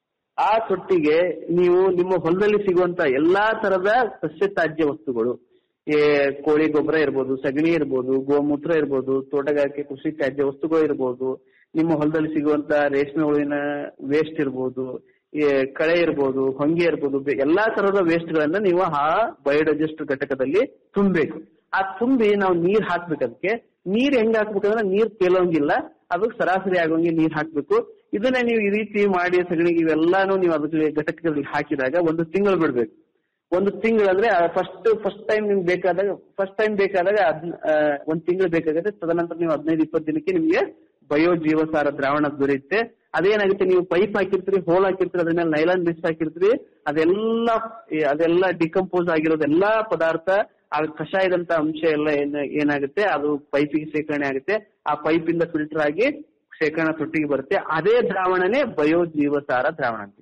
ಆ ತೊಟ್ಟಿಗೆ ನೀವು ನಿಮ್ಮ ಹೊಲದಲ್ಲಿ ಸಿಗುವಂತ ಎಲ್ಲಾ ತರದ ಸಸ್ಯ ತ್ಯಾಜ್ಯ ವಸ್ತುಗಳು ಏ, ಕೋಳಿ ಗೊಬ್ಬರ ಇರ್ಬೋದು ಸಗಣಿ ಇರ್ಬೋದು ಗೋಮೂತ್ರ ಇರ್ಬೋದು ತೋಟಗಾರಿಕೆ ಕೃಷಿ ತ್ಯಾಜ್ಯ ವಸ್ತುಗಳು ಇರ್ಬೋದು ನಿಮ್ಮ ಹೊಲದಲ್ಲಿ ಸಿಗುವಂತ ರೇಷ್ಮೆ ಹುಳುವಿನ ವೇಸ್ಟ್ ಇರ್ಬೋದು ಈ ಕಳೆ ಇರ್ಬೋದು ಹೊಂಗೆ ಇರ್ಬೋದು ಬೆ- ಎಲ್ಲಾ ತರದ ವೇಸ್ಟ್ ಗಳನ್ನ ನೀವು ಆ ಬಯೋಡೈಜೆಸ್ಟ್ ಘಟಕದಲ್ಲಿ ತುಂಬಬೇಕು ಆ ತುಂಬಿ ನಾವು ನೀರ್ ಹಾಕ್ಬೇಕು ಅದಕ್ಕೆ ನೀರ್ ಹೆಂಗ್ ಹಾಕ್ಬೇಕಂದ್ರೆ ನೀರ್ ತೇಲೋಂಗಿಲ್ಲ ಅದಕ್ಕೆ ಸರಾಸರಿ ಆಗೋಂಗೆ ನೀರ್ ಹಾಕ್ಬೇಕು ಇದನ್ನ ನೀವು ಈ ರೀತಿ ಮಾಡಿ ಸಗಣಿಗೆ ಇವೆಲ್ಲಾನು ನೀವು ಅದಕ್ಕೆ ಘಟಕದಲ್ಲಿ ಹಾಕಿದಾಗ ಒಂದು ತಿಂಗಳು ಬಿಡ್ಬೇಕು ಒಂದು ತಿಂಗಳು ಅಂದ್ರೆ ಫಸ್ಟ್ ಫಸ್ಟ್ ಟೈಮ್ ನಿಮ್ಗೆ ಬೇಕಾದಾಗ ಫಸ್ಟ್ ಟೈಮ್ ಬೇಕಾದಾಗ ಅದ್ ಒಂದ್ ತಿಂಗಳು ಬೇಕಾಗುತ್ತೆ ತದನಂತರ ನೀವು ಹದಿನೈದು ಇಪ್ಪತ್ತು ದಿನಕ್ಕೆ ನಿಮ್ಗೆ ಬಯೋ ಜೀವಸಾರ ದ್ರಾವಣ ದೊರೆಯುತ್ತೆ ಅದೇನಾಗುತ್ತೆ ನೀವು ಪೈಪ್ ಹಾಕಿರ್ತೀರಿ ಹೋಲ್ ಹಾಕಿರ್ತೀರಿ ಅದ್ರ ಮೇಲೆ ನೈಲಾನ್ ಮಿಸ್ ಹಾಕಿರ್ತೀರಿ ಅದೆಲ್ಲ ಈ ಅದೆಲ್ಲ ಡಿಕಂಪೋಸ್ ಆಗಿರೋದು ಎಲ್ಲಾ ಪದಾರ್ಥ ಆ ಕಷಾಯದಂತ ಅಂಶ ಎಲ್ಲ ಏನ್ ಏನಾಗುತ್ತೆ ಅದು ಪೈಪಿಗೆ ಶೇಖರಣೆ ಆಗುತ್ತೆ ಆ ಪೈಪ್ ಇಂದ ಫಿಲ್ಟರ್ ಆಗಿ ಶೇಖರಣಾ ತೊಟ್ಟಿಗೆ ಬರುತ್ತೆ ಅದೇ ದ್ರಾವಣನೇ ಬಯೋ ಜೀವಸಾರ ದ್ರಾವಣ ಅಂತೀವಿ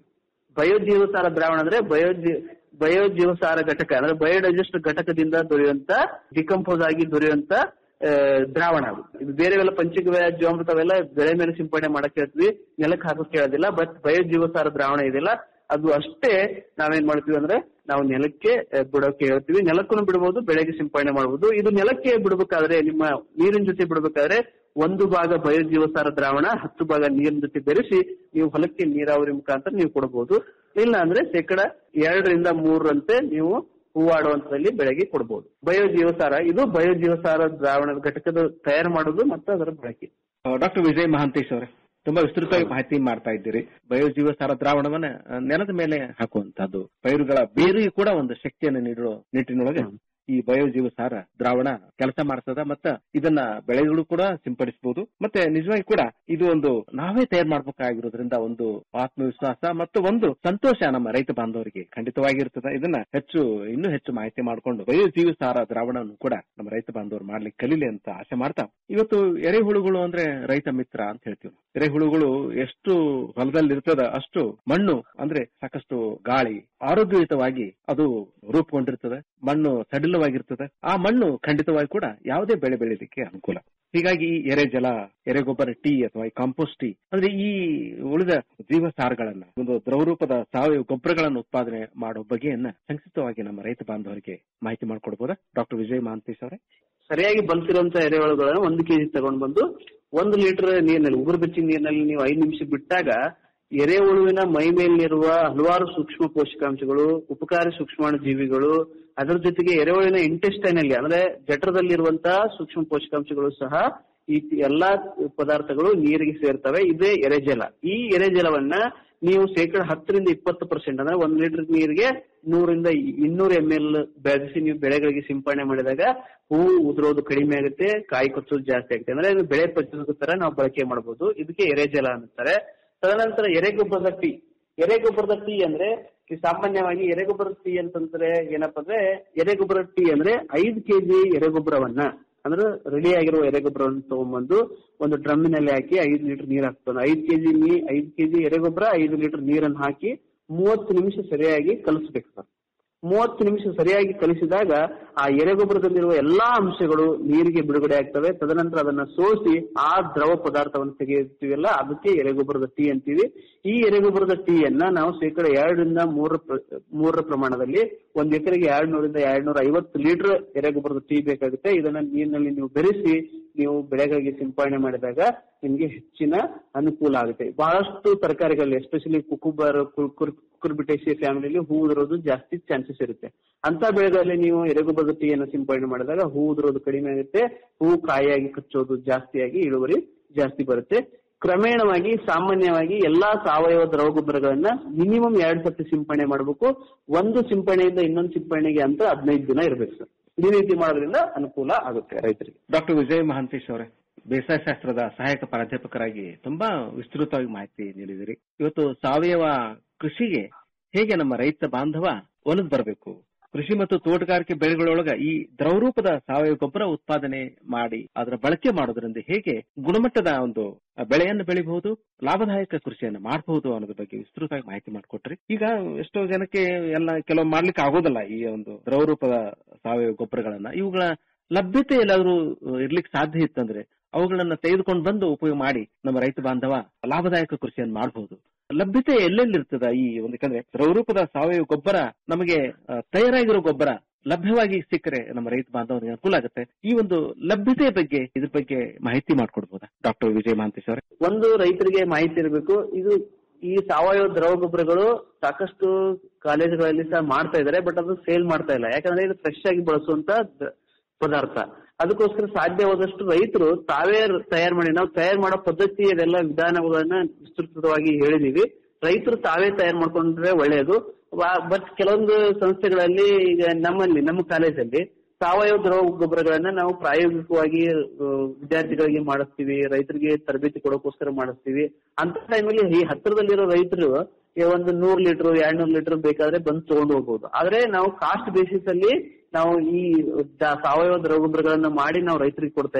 ಬಯೋಜೀವಸಾರ ದ್ರಾವಣ ಅಂದ್ರೆ ಬಯೋಜಿ ಬಯೋಜೀವಸಾರ ಘಟಕ ಅಂದ್ರೆ ಬಯೋಡೈಜೆಸ್ಟ್ ಘಟಕದಿಂದ ದೊರೆಯುವಂತ ಡಿಕಂಪೋಸ್ ಆಗಿ ದೊರೆಯುವಂತ ಆ, ದ್ರಾವಣ ಅದು ಇದು ಬೇರೆ ಎಲ್ಲ ಪಂಚಗವ್ಯ ಜೀವಾಮೃತ ಅವೆಲ್ಲ ಬೆಳೆ ಮೇಲೆ ಸಿಂಪಡಣೆ ಮಾಡಕ್ ಹೇಳ್ತೀವಿ ನೆಲಕ್ಕೆ ಹಾಕಕ್ ಹೇಳೋದಿಲ್ಲ ಬಟ್ ಬಯೋಜೀವಸಾರ ದ್ರಾವಣ ಇದೆಯಲ್ಲ ಅದು ಅಷ್ಟೇ ನಾವೇನ್ ಮಾಡ್ತೀವಿ ಅಂದ್ರೆ ನಾವು ನೆಲಕ್ಕೆ ಆ, ಬಿಡೋಕೆ ಹೇಳ್ತೀವಿ ನೆಲಕ್ಕೂ ಬಿಡಬಹುದು ಬೆಳೆಗೆ ಸಿಂಪಡಣೆ ಮಾಡಬಹುದು ಇದು ನೆಲಕ್ಕೆ ಬಿಡಬೇಕಾದ್ರೆ ನಿಮ್ಮ ನೀರಿನ ಜೊತೆ ಬಿಡಬೇಕಾದ್ರೆ ಒಂದು ಭಾಗ ಬಯೋಜೀವಸಾರ ದ್ರಾವಣ ಹತ್ತು ಭಾಗ ನೀರಿನ ಜೊತೆ ಬೆರೆಸಿ ನೀವು ಹೊಲಕ್ಕೆ ನೀರಾವರಿ ಮುಖಾಂತರ ನೀವು ಕೊಡಬಹುದು ಇಲ್ಲ ಅಂದ್ರೆ ಶೇಕಡ ಎರಡರಿಂದ ಮೂರರಂತೆ ನೀವು ಹೂವಾಡುವಂತದಲ್ಲಿ ಬೆಳೆಗೆ ಕೊಡಬಹುದು ಬಯೋಜೀವಸಾರ ಇದು ಬಯೋಜೀವಸಾರ ದ್ರಾವಣದ ಘಟಕದ ತಯಾರು ಮಾಡೋದು ಮತ್ತು ಅದರ ಬಳಕೆ ಡಾಕ್ಟರ್ ವಿಜಯ್ ಮಹಾಂತೇಶ್ ಅವರೇ ತುಂಬಾ ವಿಸ್ತೃತವಾಗಿ ಮಾಹಿತಿ ಮಾಡ್ತಾ ಇದ್ದೀರಿ ಬಯೋಜೀವಸಾರ ದ್ರಾವಣವನ್ನ ಆ, ನೆಲದ ಮೇಲೆ ಹಾಕುವಂತಹದ್ದು ಪೈರುಗಳ ಬೇರಿಗೆ ಕೂಡ ಒಂದು ಶಕ್ತಿಯನ್ನು ನೀಡುವ ನಿಟ್ಟಿನೊಳಗೆ ಈ ಬಯೋಜೀವಸಾರ ದ್ರಾವಣ ಕೆಲಸ ಮಾಡ್ತದ ಮತ್ತ ಇದನ್ನ ಬೆಳೆಗಳು ಕೂಡ ಸಿಂಪಡಿಸಬಹುದು ಮತ್ತೆ ನಿಜವಾಗಿ ಕೂಡ ಇದು ಒಂದು ನಾವೇ ತಯಾರು ಮಾಡ್ಬೇಕಾಗಿರೋದ್ರಿಂದ ಒಂದು ಆತ್ಮವಿಶ್ವಾಸ ಮತ್ತು ಒಂದು ಸಂತೋಷ ನಮ್ಮ ರೈತ ಬಾಂಧವರಿಗೆ ಖಂಡಿತವಾಗಿರ್ತದೆ ಇದನ್ನ ಹೆಚ್ಚು ಇನ್ನೂ ಹೆಚ್ಚು ಮಾಹಿತಿ ಮಾಡಿಕೊಂಡು ಬಯೋಜೀವಸಾರ ದ್ರಾವಣವನ್ನು ಕೂಡ ನಮ್ಮ ರೈತ ಬಾಂಧವರು ಮಾಡ್ಲಿಕ್ಕೆ ಕಲೀಲಿ ಅಂತ ಆಸೆ ಮಾಡ್ತಾ ಇವತ್ತು ಎರೆಹುಳುಗಳು ಅಂದ್ರೆ ರೈತ ಮಿತ್ರ ಅಂತ ಹೇಳ್ತೀವಿ ನಾವು. ಎರೆಹುಳುಗಳು ಎಷ್ಟು ಹೊಲದಲ್ಲಿ ಇರ್ತದ ಅಷ್ಟು ಮಣ್ಣು ಅಂದ್ರೆ ಸಾಕಷ್ಟು ಗಾಳಿ ಆರೋಗ್ಯಯುತವಾಗಿ ಅದು ರೂಪುಗೊಂಡಿರ್ತದೆ ಮಣ್ಣು ಸಡಿಲವಾಗಿರ್ತದೆ ಆ ಮಣ್ಣು ಖಂಡಿತವಾಗಿ ಕೂಡ ಯಾವುದೇ ಬೆಳೆ ಬೆಳೀಲಿಕ್ಕೆ ಅನುಕೂಲ ಹೀಗಾಗಿ ಈ ಎರೆಜಲ ಎರೆಗೊಬ್ಬರ ಟೀ ಅಥವಾ ಈ ಕಾಂಪೋಸ್ಟ್ ಟೀ ಅಂದ್ರೆ ಈ ಉಳಿದ ಜೀವಸಾರಗಳನ್ನ ಒಂದು ದ್ರವರೂಪದ ಸಾವಯವ ಗೊಬ್ಬರಗಳನ್ನು ಉತ್ಪಾದನೆ ಮಾಡೋ ಬಗೆಯನ್ನ ಸಂಕ್ಷಿಪ್ತವಾಗಿ ನಮ್ಮ ರೈತ ಬಾಂಧವರಿಗೆ ಮಾಹಿತಿ ಮಾಡಿಕೊಡ್ಬೋದಾ ಡಾಕ್ಟರ್ ವಿಜಯ್ ಮಹಾಂತೇಶ್ ಅವರೇ ಸರಿಯಾಗಿ ಬಲ್ತಿರುವಂತ ಎರೆಹುಳುಗಳನ್ನು ಒಂದು ಕೆಜಿ ತಗೊಂಡ್ ಬಂದು ಒಂದು ಲೀಟರ್ ನೀರಿನಲ್ಲಿ ಉಗುರು ಬೆಚ್ಚಿ ನೀರಿನಲ್ಲಿ ನೀವು ಐದು ನಿಮಿಷ ಬಿಟ್ಟಾಗ ಎರೆಹುಳುವಿನ ಮೈ ಮೇಲಿರುವ ಹಲವಾರು ಸೂಕ್ಷ್ಮ ಪೋಷಕಾಂಶಗಳು ಉಪಕಾರಿ ಸೂಕ್ಷ್ಮಾಣು ಜೀವಿಗಳು ಅದರ ಜೊತೆಗೆ ಎರೆಹುಳಿನ ಇಂಟೆಸ್ಟೈನ್ ಅಲ್ಲಿ ಅಂದ್ರೆ ಜಠರದಲ್ಲಿರುವಂತಹ ಸೂಕ್ಷ್ಮ ಪೋಷಕಾಂಶಗಳು ಸಹ ಈ ಎಲ್ಲಾ ಪದಾರ್ಥಗಳು ನೀರಿಗೆ ಸೇರ್ತವೆ ಇದೇ ಎರೆಜಲ ಈ ಎರೆಜಲವನ್ನ ನೀವು ಶೇಕಡ ಹತ್ತರಿಂದ ಇಪ್ಪತ್ತು ಪರ್ಸೆಂಟ್ ಅಂದ್ರೆ ಒಂದ್ ಲೀಟರ್ ನೀರಿಗೆ ನೂರಿಂದ ಇನ್ನೂರು ಎಂ ಎಲ್ ಬೆಳೆಸಿ ನೀವು ಬೆಳೆಗಳಿಗೆ ಸಿಂಪಡಣೆ ಮಾಡಿದಾಗ ಹೂವು ಉದುರೋದು ಕಡಿಮೆ ಆಗುತ್ತೆ ಕಾಯಿ ಕೊಚ್ಚೋದು ಜಾಸ್ತಿ ಆಗುತ್ತೆ ಅಂದ್ರೆ ಇದು ಬೆಳೆ ಪಚ್ಚೋದು ತರ ನಾವು ಬಳಕೆ ಮಾಡಬಹುದು ಇದಕ್ಕೆ ಎರೆಜಲ ಅಂತಾರೆ ತದನಂತರ ಎರೆಗೊಬ್ಬರದ ಟೀ ಎರೆಗೊಬ್ಬರದ ಟೀ ಅಂದ್ರೆ ಈ ಸಾಮಾನ್ಯವಾಗಿ ಎರೆಗೊಬ್ಬರದ ಟೀ ಅಂತಂದ್ರೆ ಏನಪ್ಪಾ ಅಂದ್ರೆ ಎರೆಗೊಬ್ಬರ ಟೀ ಅಂದ್ರೆ ಐದು ಕೆಜಿ ಎರೆಗೊಬ್ಬರವನ್ನ ಅಂದ್ರೆ ರೆಡಿ ಆಗಿರುವ ಎರೆಗೊಬ್ಬರವನ್ನು ತಗೊಂಡ್ಬಂದು ಒಂದು ಡ್ರಮ್ಮಿನಲ್ಲಿ ಹಾಕಿ ಐದು ಲೀಟರ್ ನೀರ್ ಹಾಕ್ತಾನೆ ಐದು ಕೆಜಿ ನೀ ಐದು ಕೆಜಿ ಎರೆಗೊಬ್ಬರ ಐದು ಲೀಟರ್ ನೀರನ್ನು ಹಾಕಿ ಮೂವತ್ತು ನಿಮಿಷ ಸರಿಯಾಗಿ ಕಲಿಸ್ಬೇಕು ಸರ್ ಮೂವತ್ತು ನಿಮಿಷ ಸರಿಯಾಗಿ ಕಲಿಸಿದಾಗ ಆ ಎರೆಗೊಬ್ಬರದಲ್ಲಿರುವ ಎಲ್ಲಾ ಅಂಶಗಳು ನೀರಿಗೆ ಬಿಡುಗಡೆ ಆಗ್ತವೆ ತದನಂತರ ಅದನ್ನ ಸೋಸಿ ಆ ದ್ರವ ಪದಾರ್ಥವನ್ನು ತೆಗೆಯುತ್ತೀವಲ್ಲ ಅದಕ್ಕೆ ಎರೆಗೊಬ್ಬರದ ಟೀ ಅಂತೀವಿ ಈ ಎರೆಗೊಬ್ಬರದ ಟೀಯನ್ನ ನಾವು ಶೇಕಡ ಎರಡರಿಂದ ಮೂರರ ಪ್ರ- ಮೂರರ ಪ್ರಮಾಣದಲ್ಲಿ ಒಂದ್ ಎಕರೆಗೆ ಎರಡ್ ನೂರಿಂದ ಎರಡ್ ನೂರ ಐವತ್ತು ಲೀಟರ್ ಎರೆಗೊಬ್ಬರದ ಟೀ ಬೇಕಾಗುತ್ತೆ ಇದನ್ನ ನೀರಿನಲ್ಲಿ ನೀವು ಬೆರೆಸಿ ನೀವು ಬೆಳೆಗಳಿಗೆ ಸಿಂಪಡಣೆ ಮಾಡಿದಾಗ ನಿಮ್ಗೆ ಹೆಚ್ಚಿನ ಅನುಕೂಲ ಆಗುತ್ತೆ ಬಹಳಷ್ಟು ತರಕಾರಿಗಳಲ್ಲಿ ಎಸ್ಪೆಷಲಿ ಕುಕುಬರ್ ಕುರ್ಬಿಟೇಸಿ ಫ್ಯಾಮಿಲಿಯಲ್ಲಿ ಹೂ ಉದುರೋದು ಜಾಸ್ತಿ ಚಾನ್ಸಸ್ ಇರುತ್ತೆ ಅಂತ ಬೆಳೆಗಳಲ್ಲಿ ನೀವು ಎರೆಗೊಬ್ಬರದ ಟೀಯನ್ನು ಸಿಂಪಡಣೆ ಮಾಡಿದಾಗ ಹೂ ಉದುರೋದು ಕಡಿಮೆ ಆಗುತ್ತೆ ಹೂ ಕಾಯಿಯಾಗಿ ಕಚ್ಚೋದು ಜಾಸ್ತಿಯಾಗಿ ಇಳುವರಿ ಜಾಸ್ತಿ ಬರುತ್ತೆ ಕ್ರಮೇಣವಾಗಿ ಸಾಮಾನ್ಯವಾಗಿ ಎಲ್ಲಾ ಸಾವಯವ ದ್ರವ ಗೊಬ್ಬರಗಳನ್ನ ಮಿನಿಮಮ್ ಎರಡ್ ಸತಿ ಸಿಂಪಡಣೆ ಮಾಡಬೇಕು ಒಂದು ಸಿಂಪಡಣೆಯಿಂದ ಇನ್ನೊಂದು ಸಿಂಪಡಣೆಗೆ ಅಂತ ಹದಿನೈದು ದಿನ ಇರಬೇಕು ಸರ್ ಈ ರೀತಿ ಮಾಡೋದ್ರಿಂದ ಅನುಕೂಲ ಆಗುತ್ತೆ ರೈತರಿಗೆ ಡಾಕ್ಟರ್ ವಿಜಯ್ ಮಹಾಂತೇಶ್ ಅವರೇ ಬೇಸಾಯ ಶಾಸ್ತ್ರದ ಸಹಾಯಕ ಪ್ರಾಧ್ಯಾಪಕರಾಗಿ ತುಂಬಾ ವಿಸ್ತೃತವಾಗಿ ಮಾಹಿತಿ ನೀಡಿದಿರಿ ಇವತ್ತು ಸಾವಯವ ಕೃಷಿಗೆ ಹೇಗೆ ನಮ್ಮ ರೈತ ಬಾಂಧವ ಒಲದು ಬರಬೇಕು ಕೃಷಿ ಮತ್ತು ತೋಟಗಾರಿಕೆ ಬೆಳೆಗಳೊಳಗ ಈ ದ್ರವರೂಪದ ಸಾವಯವ ಗೊಬ್ಬರ ಉತ್ಪಾದನೆ ಮಾಡಿ ಅದರ ಬಳಕೆ ಮಾಡೋದ್ರಿಂದ ಹೇಗೆ ಗುಣಮಟ್ಟದ ಒಂದು ಬೆಳೆಯನ್ನು ಬೆಳಿಬಹುದು ಲಾಭದಾಯಕ ಕೃಷಿಯನ್ನು ಮಾಡಬಹುದು ಅನ್ನೋದ್ರ ಬಗ್ಗೆ ವಿಸ್ತೃತವಾಗಿ ಮಾಹಿತಿ ಮಾಡಿಕೊಟ್ರಿ ಈಗ ಎಷ್ಟೋ ಜನಕ್ಕೆ ಎಲ್ಲ ಕೆಲವು ಮಾಡ್ಲಿಕ್ಕೆ ಆಗೋದಿಲ್ಲ ಈ ಒಂದು ದ್ರವರೂಪದ ಸಾವಯವ ಗೊಬ್ಬರಗಳನ್ನ ಇವುಗಳ ಲಭ್ಯತೆ ಎಲ್ಲಾದ್ರೂ ಇರ್ಲಿಕ್ಕೆ ಸಾಧ್ಯ ಇತ್ತಂದ್ರೆ ಅವುಗಳನ್ನ ತೆಗೆದುಕೊಂಡು ಬಂದು ಉಪಯೋಗ ಮಾಡಿ ನಮ್ಮ ರೈತ ಬಾಂಧವ ಲಾಭದಾಯಕ ಕೃಷಿಯನ್ನು ಮಾಡಬಹುದು ಲಭ್ಯತೆ ಎಲ್ಲೆಲ್ಲಿರ್ತದ ಈ ಒಂದು ಯಾಕಂದ್ರೆ ದ್ರವರೂಪದ ಸಾವಯವ ಗೊಬ್ಬರ ನಮಗೆ ಆ, ತಯಾರಾಗಿರೋ ಗೊಬ್ಬರ ಲಭ್ಯವಾಗಿ ಸಿಕ್ಕರೆ ನಮ್ಮ ರೈತ ಬಾಂಧವರಿಗೆ ಅನುಕೂಲ ಆಗುತ್ತೆ ಈ ಒಂದು ಲಭ್ಯತೆ ಬಗ್ಗೆ ಇದ್ರ ಬಗ್ಗೆ ಮಾಹಿತಿ ಮಾಡ್ಕೊಡ್ಬೋದಾ ಡಾಕ್ಟರ್ ವಿಜಯ ಮಹಾಂತೇಶ್ ಅವರೇ ಒಂದು ರೈತರಿಗೆ ಮಾಹಿತಿ ಇರಬೇಕು ಇದು ಈ ಸಾವಯವ ದ್ರವ ಗೊಬ್ಬರಗಳು ಸಾಕಷ್ಟು ಕಾಲೇಜುಗಳಲ್ಲಿ ಸಹ ಮಾಡ್ತಾ ಇದ್ದಾರೆ ಬಟ್ ಅದು ಸೇಲ್ ಮಾಡ್ತಾ ಇಲ್ಲ ಯಾಕಂದ್ರೆ ಇದು ಫ್ರೆಶ್ ಆಗಿ ಬಳಸುವಂತ ದ- ಪದಾರ್ಥ ಅದಕ್ಕೋಸ್ಕರ ಸಾಧ್ಯವಾದಷ್ಟು ರೈತರು ತಾವೇ ತಯಾರು ಮಾಡಿ ನಾವು ತಯಾರು ಮಾಡೋ ಪದ್ಧತಿ ಅದೆಲ್ಲ ವಿಧಾನಗಳನ್ನ ವಿಸ್ತೃತವಾಗಿ ಹೇಳಿದೀವಿ ರೈತರು ತಾವೇ ತಯಾರು ಮಾಡ್ಕೊಂಡ್ರೆ ಒಳ್ಳೆಯದು ಬಟ್ ಕೆಲವೊಂದು ಸಂಸ್ಥೆಗಳಲ್ಲಿ ಈಗ ನಮ್ಮಲ್ಲಿ ನಮ್ಮ ಕಾಲೇಜಲ್ಲಿ ಸಾವಯವ ದ್ರವ ಗೊಬ್ಬರಗಳನ್ನ ನಾವು ಪ್ರಾಯೋಗಿಕವಾಗಿ ಆ, ವಿದ್ಯಾರ್ಥಿಗಳಿಗೆ ಮಾಡಿಸ್ತೀವಿ ರೈತರಿಗೆ ತರಬೇತಿ ಕೊಡೋಕೋಸ್ಕರ ಮಾಡಿಸ್ತೀವಿ ಅಂತ ಟೈಮಲ್ಲಿ ಈ ಹತ್ತಿರದಲ್ಲಿರೋ ರೈತರು ಈ ಒಂದು ನೂರ್ ಲೀಟರ್ ಎರಡ್ ನೂರ್ ಲೀಟರ್ ಬೇಕಾದ್ರೆ ಬಂದು ತಗೊಂಡು ಹೋಗ್ಬೋದು ಆದ್ರೆ ನಾವು ಕಾಸ್ಟ್ ಬೇಸಿಸ್ ಅಲ್ಲಿ ನಾವು ಈ ದ- ಸಾವಯವ ದ್ರವ ಗೊಬ್ಬರಗಳನ್ನ ಮಾಡಿ ನಾವು ರೈತರಿಗೆ ಕೊಡ್ತಾ ಇಲ್ಲ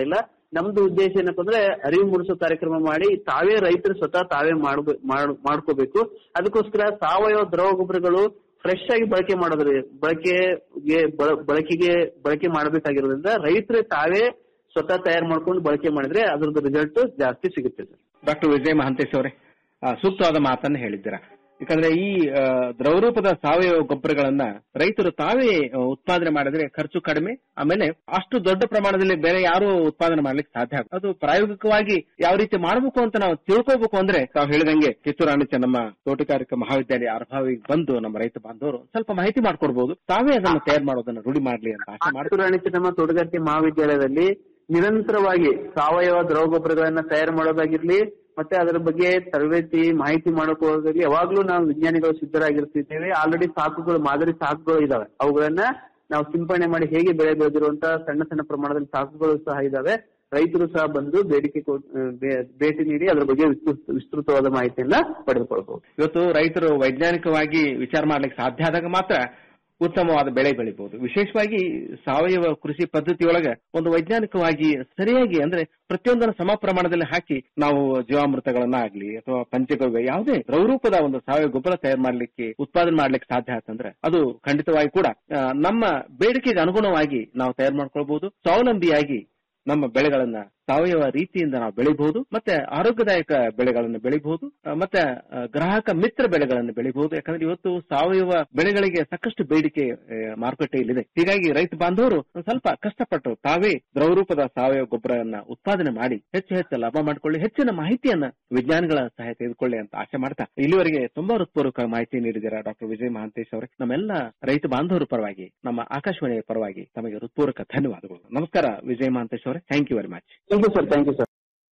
ನಮ್ದು ಉದ್ದೇಶ ಏನಪ್ಪ ಅಂದ್ರೆ ಅರಿವು ಮೂಡಿಸೋ ಕಾರ್ಯಕ್ರಮ ಮಾಡಿ ತಾವೇ ರೈತರು ಸ್ವತಃ ತಾವೇ ಮಾಡ್ಬೇ ಮಾಡ್- ಮಾಡ್ಕೋಬೇಕು ಅದಕ್ಕೋಸ್ಕರ ಸಾವಯವ ದ್ರವ ಗೊಬ್ಬರಗಳು ಫ್ರೆಶ್ ಆಗಿ ಬಳಕೆ ಮಾಡೋದ್ರ ಬಳಕೆಗೆ ಬಳ- ಬಳಕೆಗೆ ಬಳಕೆ ಮಾಡಬೇಕಾಗಿರೋದ್ರಿಂದ ರೈತರೇ ತಾವೇ ಸ್ವತಃ ತಯಾರು ಮಾಡ್ಕೊಂಡು ಬಳಕೆ ಮಾಡಿದ್ರೆ ಅದ್ರದ್ದು ರಿಸಲ್ಟ್ ಜಾಸ್ತಿ ಸಿಗುತ್ತೆ ಸರ್ ಡಾಕ್ಟರ್ ವಿಜಯ ಮಹಾಂತೇಶ್ ಅವರೇ ಆ, ಸೂಕ್ತವಾದ ಮಾತನ್ನ ಹೇಳಿದ್ದೀರಾ ಯಾಕಂದ್ರೆ ಈ ಆ, ದ್ರವರೂಪದ ಸಾವಯವ ಗೊಬ್ಬರಗಳನ್ನ ರೈತರು ತಾವೇ ಆ, ಉತ್ಪಾದನೆ ಮಾಡಿದ್ರೆ ಖರ್ಚು ಕಡಿಮೆ ಆಮೇಲೆ ಅಷ್ಟು ದೊಡ್ಡ ಪ್ರಮಾಣದಲ್ಲಿ ಬೇರೆ ಯಾರು ಉತ್ಪಾದನೆ ಮಾಡ್ಲಿಕ್ಕೆ ಸಾಧ್ಯ ಆಗುತ್ತೆ ಅದು ಪ್ರಾಯೋಗಿಕವಾಗಿ ಯಾವ ರೀತಿ ಮಾಡಬೇಕು ಅಂತ ನಾವು ತಿಳ್ಕೋಬೇಕು ಅಂದ್ರೆ ತಾವು ಹೇಳಿದಂಗೆ ಕಿತ್ತೂರು ರಾಣಿ ಚೆನ್ನಮ್ಮ ತೋಟಗಾರಿಕಾ ಮಹಾವಿದ್ಯಾಲಯ ಅರ್ಭಾವಿಗೆ ಬಂದು ನಮ್ಮ ರೈತ ಬಾಂಧವರು ಸ್ವಲ್ಪ ಮಾಹಿತಿ ಮಾಡ್ಕೊಡ್ಬೋದು ತಾವೇ ಅದನ್ನ ತಯಾರು ಮಾಡೋದನ್ನ ರೂಢಿ ಮಾಡ್ಲಿ ಅಂತ ಆಸೆ ಮಾಡ್ತಾರೆ ಕಿತ್ತೂರು ರಾಣಿ ಚೆನ್ನಮ್ಮ ತೋಟಗಾರಿಕೆ ಮಹಾವಿದ್ಯಾಲಯದಲ್ಲಿ ನಿರಂತರವಾಗಿ ಸಾವಯವ ದ್ರವ ಗೊಬ್ಬರಗಳನ್ನ ತಯಾರು ಮಾಡೋದಾಗಿರ್ಲಿ ಮತ್ತೆ ಅದರ ಬಗ್ಗೆ ತರಬೇತಿ ಮಾಹಿತಿ ಮಾಡೋಕೋದಾಗ್ಲಿ ಯಾವಾಗ್ಲೂ ನಾವು ವಿಜ್ಞಾನಿಗಳು ಸಿದ್ಧರಾಗಿರ್ತಿದ್ದೇವೆ ಆಲ್ರೆಡಿ ಸಾಕುಗಳು ಮಾದರಿ ಸಾಕುಗಳು ಇದಾವೆ ಅವುಗಳನ್ನ ನಾವು ಸಿಂಪಡಣೆ ಮಾಡಿ ಹೇಗೆ ಬೆಳೆ ಬೆಳೆದಿರುವಂತ ಸಣ್ಣ ಸಣ್ಣ ಪ್ರಮಾಣದಲ್ಲಿ ಸಾಕುಗಳು ಸಹ ಇದಾವೆ ರೈತರು ಸಹ ಬಂದು ಬೇಡಿಕೆ ಕೊಟ್- ಆ, ಬೇ- ಭೇಟಿ ನೀಡಿ ಅದರ ಬಗ್ಗೆ ವಿಸ್ತೃತ- ವಿಸ್ತೃತವಾದ ಮಾಹಿತಿಯನ್ನ ಪಡೆದುಕೊಳ್ಬಹುದು ಇವತ್ತು ರೈತರು ವೈಜ್ಞಾನಿಕವಾಗಿ ವಿಚಾರ ಮಾಡ್ಲಿಕ್ಕೆ ಸಾಧ್ಯ ಆದಾಗ ಮಾತ್ರ ಉತ್ತಮವಾದ ಬೆಳೆ ಬೆಳಿಬಹುದು ವಿಶೇಷವಾಗಿ ಸಾವಯವ ಕೃಷಿ ಪದ್ಧತಿಯೊಳಗೆ ಒಂದು ವೈಜ್ಞಾನಿಕವಾಗಿ ಸರಿಯಾಗಿ ಅಂದ್ರೆ ಪ್ರತಿಯೊಂದನ್ನು ಸಮ ಪ್ರಮಾಣದಲ್ಲಿ ಹಾಕಿ ನಾವು ಜೀವಾಮೃತಗಳನ್ನ ಆಗ್ಲಿ ಅಥವಾ ಪಂಚಗವ್ಯ ಯಾವುದೇ ದ್ರವರೂಪದ ಒಂದು ಸಾವಯವ ಗೊಬ್ಬರ ತಯಾರು ಮಾಡ್ಲಿಕ್ಕೆ ಉತ್ಪಾದನೆ ಮಾಡ್ಲಿಕ್ಕೆ ಸಾಧ್ಯ ಆತಂದ್ರೆ ಅದು ಖಂಡಿತವಾಗಿ ಕೂಡ ಆ, ನಮ್ಮ ಬೇಡಿಕೆಗೆ ಅನುಗುಣವಾಗಿ ನಾವು ತಯಾರು ಮಾಡ್ಕೊಳ್ಬಹುದು ಸ್ವಾವಲಂಬಿಯಾಗಿ ನಮ್ಮ ಬೆಳೆಗಳನ್ನ ಸಾವಯವ ರೀತಿಯಿಂದ ನಾವು ಬೆಳಿಬಹುದು ಮತ್ತೆ ಆರೋಗ್ಯದಾಯಕ ಬೆಳೆಗಳನ್ನು ಬೆಳಿಬಹುದು ಆ, ಮತ್ತೆ ಆ, ಗ್ರಾಹಕ ಮಿತ್ರ ಬೆಳೆಗಳನ್ನು ಬೆಳಿಬಹುದು ಯಾಕಂದ್ರೆ ಇವತ್ತು ಸಾವಯವ ಬೆಳೆಗಳಿಗೆ ಸಾಕಷ್ಟು ಬೇಡಿಕೆ ಆ, ಮಾರುಕಟ್ಟೆಯಲ್ಲಿದೆ ಹೀಗಾಗಿ ರೈತ ಬಾಂಧವರು ಒಂದ್ ಸ್ವಲ್ಪ ಕಷ್ಟಪಟ್ಟು ತಾವೇ ದ್ರವರೂಪದ ಸಾವಯವ ಗೊಬ್ಬರವನ್ನ ಉತ್ಪಾದನೆ ಮಾಡಿ ಹೆಚ್ಚು ಹೆಚ್ಚು ಲಾಭ ಮಾಡಿಕೊಳ್ಳಿ ಹೆಚ್ಚಿನ ಮಾಹಿತಿಯನ್ನ ವಿಜ್ಞಾನಿಗಳ ಸಹಾಯ ತೆಗೆದುಕೊಳ್ಳಿ ಅಂತ ಆಶೆ ಮಾಡ್ತಾ ಇಲ್ಲಿವರೆಗೆ ತುಂಬಾ ಹೃತ್ಪೂರ್ವಕ ಮಾಹಿತಿ ನೀಡಿದ್ದೀರಾ ಡಾಕ್ಟರ್ ವಿಜಯ್ ಮಹಾಂತೇಶ್ ಅವರೇ ನಮ್ಮೆಲ್ಲ ರೈತ ಬಾಂಧವರ ಪರವಾಗಿ ನಮ್ಮ ಆಕಾಶವಾಣಿಯ ಪರವಾಗಿ ತಮಗೆ ಹೃತ್ಪೂರ್ವಕ ಧನ್ಯವಾದಗಳು ನಮಸ್ಕಾರ ವಿಜಯ್ ಮಹಾಂತೇಶ್ ಅವರೇ thank you very much thank you sir thank you sir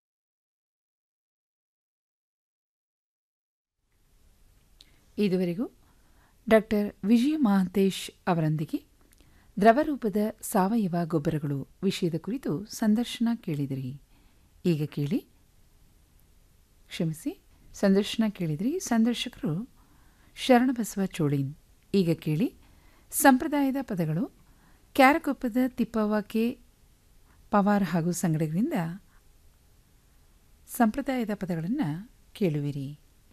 ಇದುವರೆಗೂ ಡಾಕ್ಟರ್ ವಿಜಯ ಮಹಾಂತೇಶ್ ಅವರೊಂದಿಗೆ ದ್ರವರೂಪದ ಸಾವಯವ ಗೊಬ್ಬರಗಳು ವಿಷಯದ ಕುರಿತು ಸಂದರ್ಶನ ಕೇಳಿದಿರಿ ಈಗ ಕೇಳಿ ಕ್ಷಮಿಸಿ ಸಂದರ್ಶನ ಕೇಳಿದ್ರಿ ಸಂದರ್ಶಕರು ಶರಣಬಸವ ಚೋಳಿನ್ ಈಗ ಕೇಳಿ ಸಂಪ್ರದಾಯದ ಪದಗಳು ಕ್ಯಾರಕೊಪ್ಪದ ತಿಪ್ಪವ್ವ ಕೆ ಪವಾರ್ ಹಾಗೂ ಸಂಗಡಿಗರಿಂದ ಸಂಪ್ರದಾಯದ ಪದಗಳನ್ನು ಕೇಳುವಿರಿ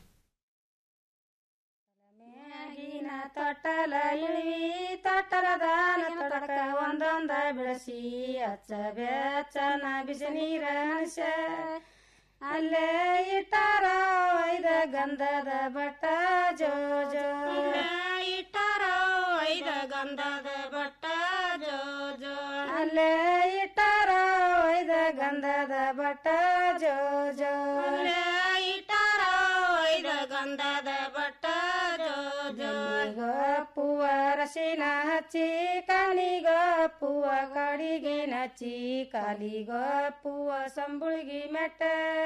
ಮ್ಯಾಗಿನ ತೊಟ್ಟಲ ಇಳಿವಿ ತೊಟ್ಟಲದ ತೊಡಕ ಒಂದೊಂದ ಬೆಳೆಸಿ ಅಚ್ಚ ಬೆಚ್ಚನ ಬಿಸಿ ನೀರ ಹಣಸ ಅಲ್ಲೇ ಇಟ್ಟಾರ ಐದ ಗಂಧದ ಬಟ್ಟ ಜೋ ಜೋ ಇಟ್ಟಾರ ಐದ ಗಂಧದ ಬಟ್ಟ ಜೋ ಜೋ ಅಲ್ಲೇ ಇಟ್ಟಾರ ಐದ ಗಂಧದ ಬಟ್ಟ ಜೋ ಜೋ ಅಲ್ಲೇ ಇಟ್ಟಾರ ಐದ ಗಂಧದ ಬಟ್ಟ ಜೋ ಜೋ ಪೂವ ರಸಿನ ಹಚ್ಚಿ ಕಾಲಿಗ ಪೂವ ಕಾಡಿಗೆ ನಚ್ಚಿ ಕಾಲಿಗ ಪೂವ ಸಂಬುಳಿಗಿ ಮೆಟ್ಟ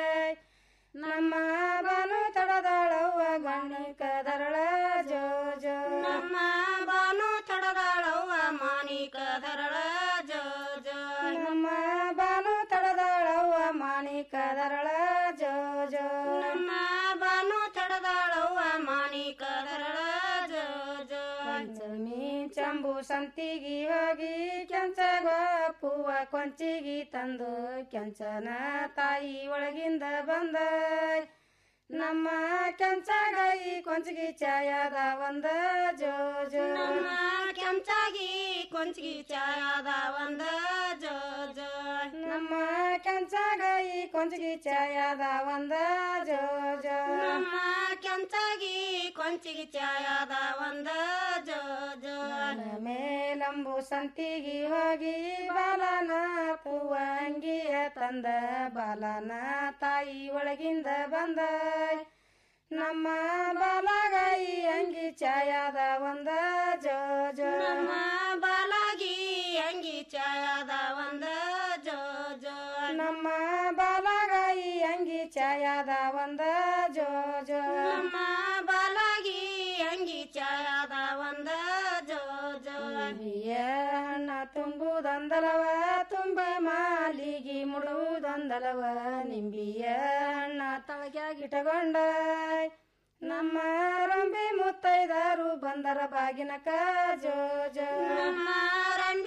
ನಮ್ಮ ಬಾನು ತಡದಾಳವ್ವ ಗಣಿಕ ದರಳ ಜೋ ಜೋ ನಮ್ಮ ಬಾನು ತಡದಾಳವ್ವ ಮಾಣಿಕ ದರಳ ಜೋ ಜೋ ನಮ್ಮ ಬಾನು ತಡದಾಳವ್ವ ಮಾಣಿಕ ದರಳ ಜೋ ಜೋ ನಮ್ಮ ಬಾನು ತಡದಾಳವ್ವ ಮಾಣಿಕ ದರಳ ಜೋ ಜೋ ಪಂಚಮಿ ಚಂಬು ಸಂತಿಗಿ ಹೋಗಿ ಕೆಂಚಗ ಪೂವ ಕೊಂಚಿಗಿ ತಂದು ಕೆಂಚನ ತಾಯಿ ಒಳಗಿಂದ ಬಂದ ನಮ್ಮ ಕೆಂಚಾಗಿ ಕೊಂಚಗಿ ಚಾಯದ ಒಂದ ಜೋ ಜೋ ನಮ್ಮ ಕೆಂಚಾಗಿ ಕೊಂಚಗಿ ಚಾಯದ ಒಂದ ಜೋ ಜೋ ನಮ್ಮ ಕೆಂಚಾಗಿ ಕೊಂಚಗಿ ಚಾಯದ ಒಂದ ಜೋ ಜೋ ನಮ್ಮ ಕೆಂಚಾಗಿ ಕೊಂಚಿಗಿ ಚಾಯದ ಒಂದ ಜೋ ಜೋ ಮೇಲಂಬು ಸಂತಿಗಿ ಹೋಗಿ ಬಾಲನ ಪೂವ ಅಂಗಿಯ ತಂದ ಬಾಲನ ತಾಯಿ ಒಳಗಿಂದ ಬಂದ ನಮ್ಮ ಬಾಲಗಾಯಿ ಅಂಗಿ ಚಾಯದ ಒಂದ ಜೋ ಜೋ ನಮ್ಮ ಬಾಲಾಗಿ ಅಂಗಿ ಚಾಯದ ಒಂದ ಜೋ ಜೋ ನಮ್ಮ ಬಾಲಗಾಯಿ ಅಂಗಿ ಚಾಯದ ಒಂದ ಜೋ ಜೋ ನಮ್ಮ ಬಾಲಾಗಿ ಅಂಗಿ ಚಾಯದ ಒಂದ ಜೋ ಜೋ ಹಣ್ಣ ತುಂಬುದೊಂದಲವ ತುಂಬ ಮಾಲಿಗಿ ಮುಡುವುದೊಂದಲವ ನಿಂಬಿಯ ಹಣ್ಣ ತಳಗ್ಯಾಗಿಟ್ಟಗೊಂಡ ನಮ್ಮ ರಂಬಿ ಮುತ್ತೈದಾರು ಬಂದರ ಬಾಗಿನಕ ಜೋ ಜೋ ನಮ್ಮ ರಂಬಿ ಮುತ್ತ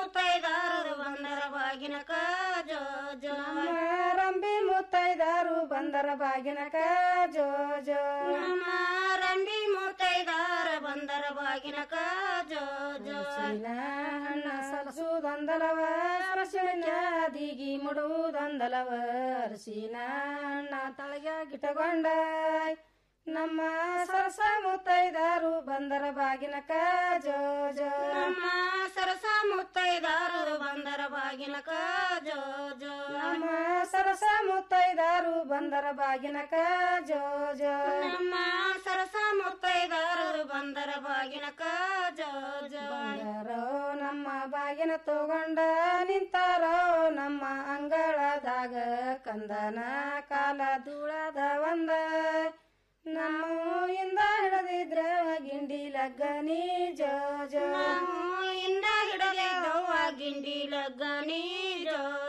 ಮುತ್ತೈದಾರು ಬಂದರ ಬಾಗಿನಕ ಜೋ ಜೋ ರಂಬಿ ಮುತ್ತೈದಾರು ಬಂದರ ಬಾಗಿನಕ ಜೋ ಜೋ ನಮ್ಮ ರಂಬಿ ಮುತ್ತೈದಾರ ಬಂದರ ಬಾಗಿನಕ ಜೋ ಜೋ ಹಣ್ಣ ಸಲಸುವುದೊಂದಲವ ಅರಸಿಣದಿಗಿ ಮುಡುವುದೊಂದಲವ ಅರಸಿನ ಹಣ್ಣ ತಳಗಿಟ್ಟಕೊಂಡ ನಮ್ಮ ಸರಸ ಮುತ್ತೈದಾರು ಬಂದರ ಬಾಗಿನಕ ಜೋ ಜೋ ನಮ್ಮ ಸರಸ ಮುತ್ತೈದಾರು ಬಂದರ ಬಾಗಿನಕ ಜೋ ಜೋ ನಮ್ಮ ಸರಸ ಮುತ್ತೈದಾರು ಬಂದರ ಬಾಗಿನಕ ಜೋ ಜೋ ನಮ್ಮ ಸರಸ ಮುತ್ತೈದಾರು ಬಂದರ ಬಾಗಿನಕ ಜೋ ಜೋ ಬಂದರೋ ನಮ್ಮ ಬಾಗಿನ ತಗೊಂಡ ನಿಂತಾರೋ ನಮ್ಮ ಅಂಗಳದಾಗ ಕಂದನ ಕಾಲ ಧೂಳದ ಒಂದ ನಮ್ಮ ಇಂದ ಹಿಡದಿದ್ರ ಗಿಂಡಿ ಲಗ್ಗನಿ ಜೋ ಜೋ ಇಂದ ಹಿಡದಿದ್ದವ್ವ ಗಿಂಡಿ ಲಗ್ಗನಿ ಜೋ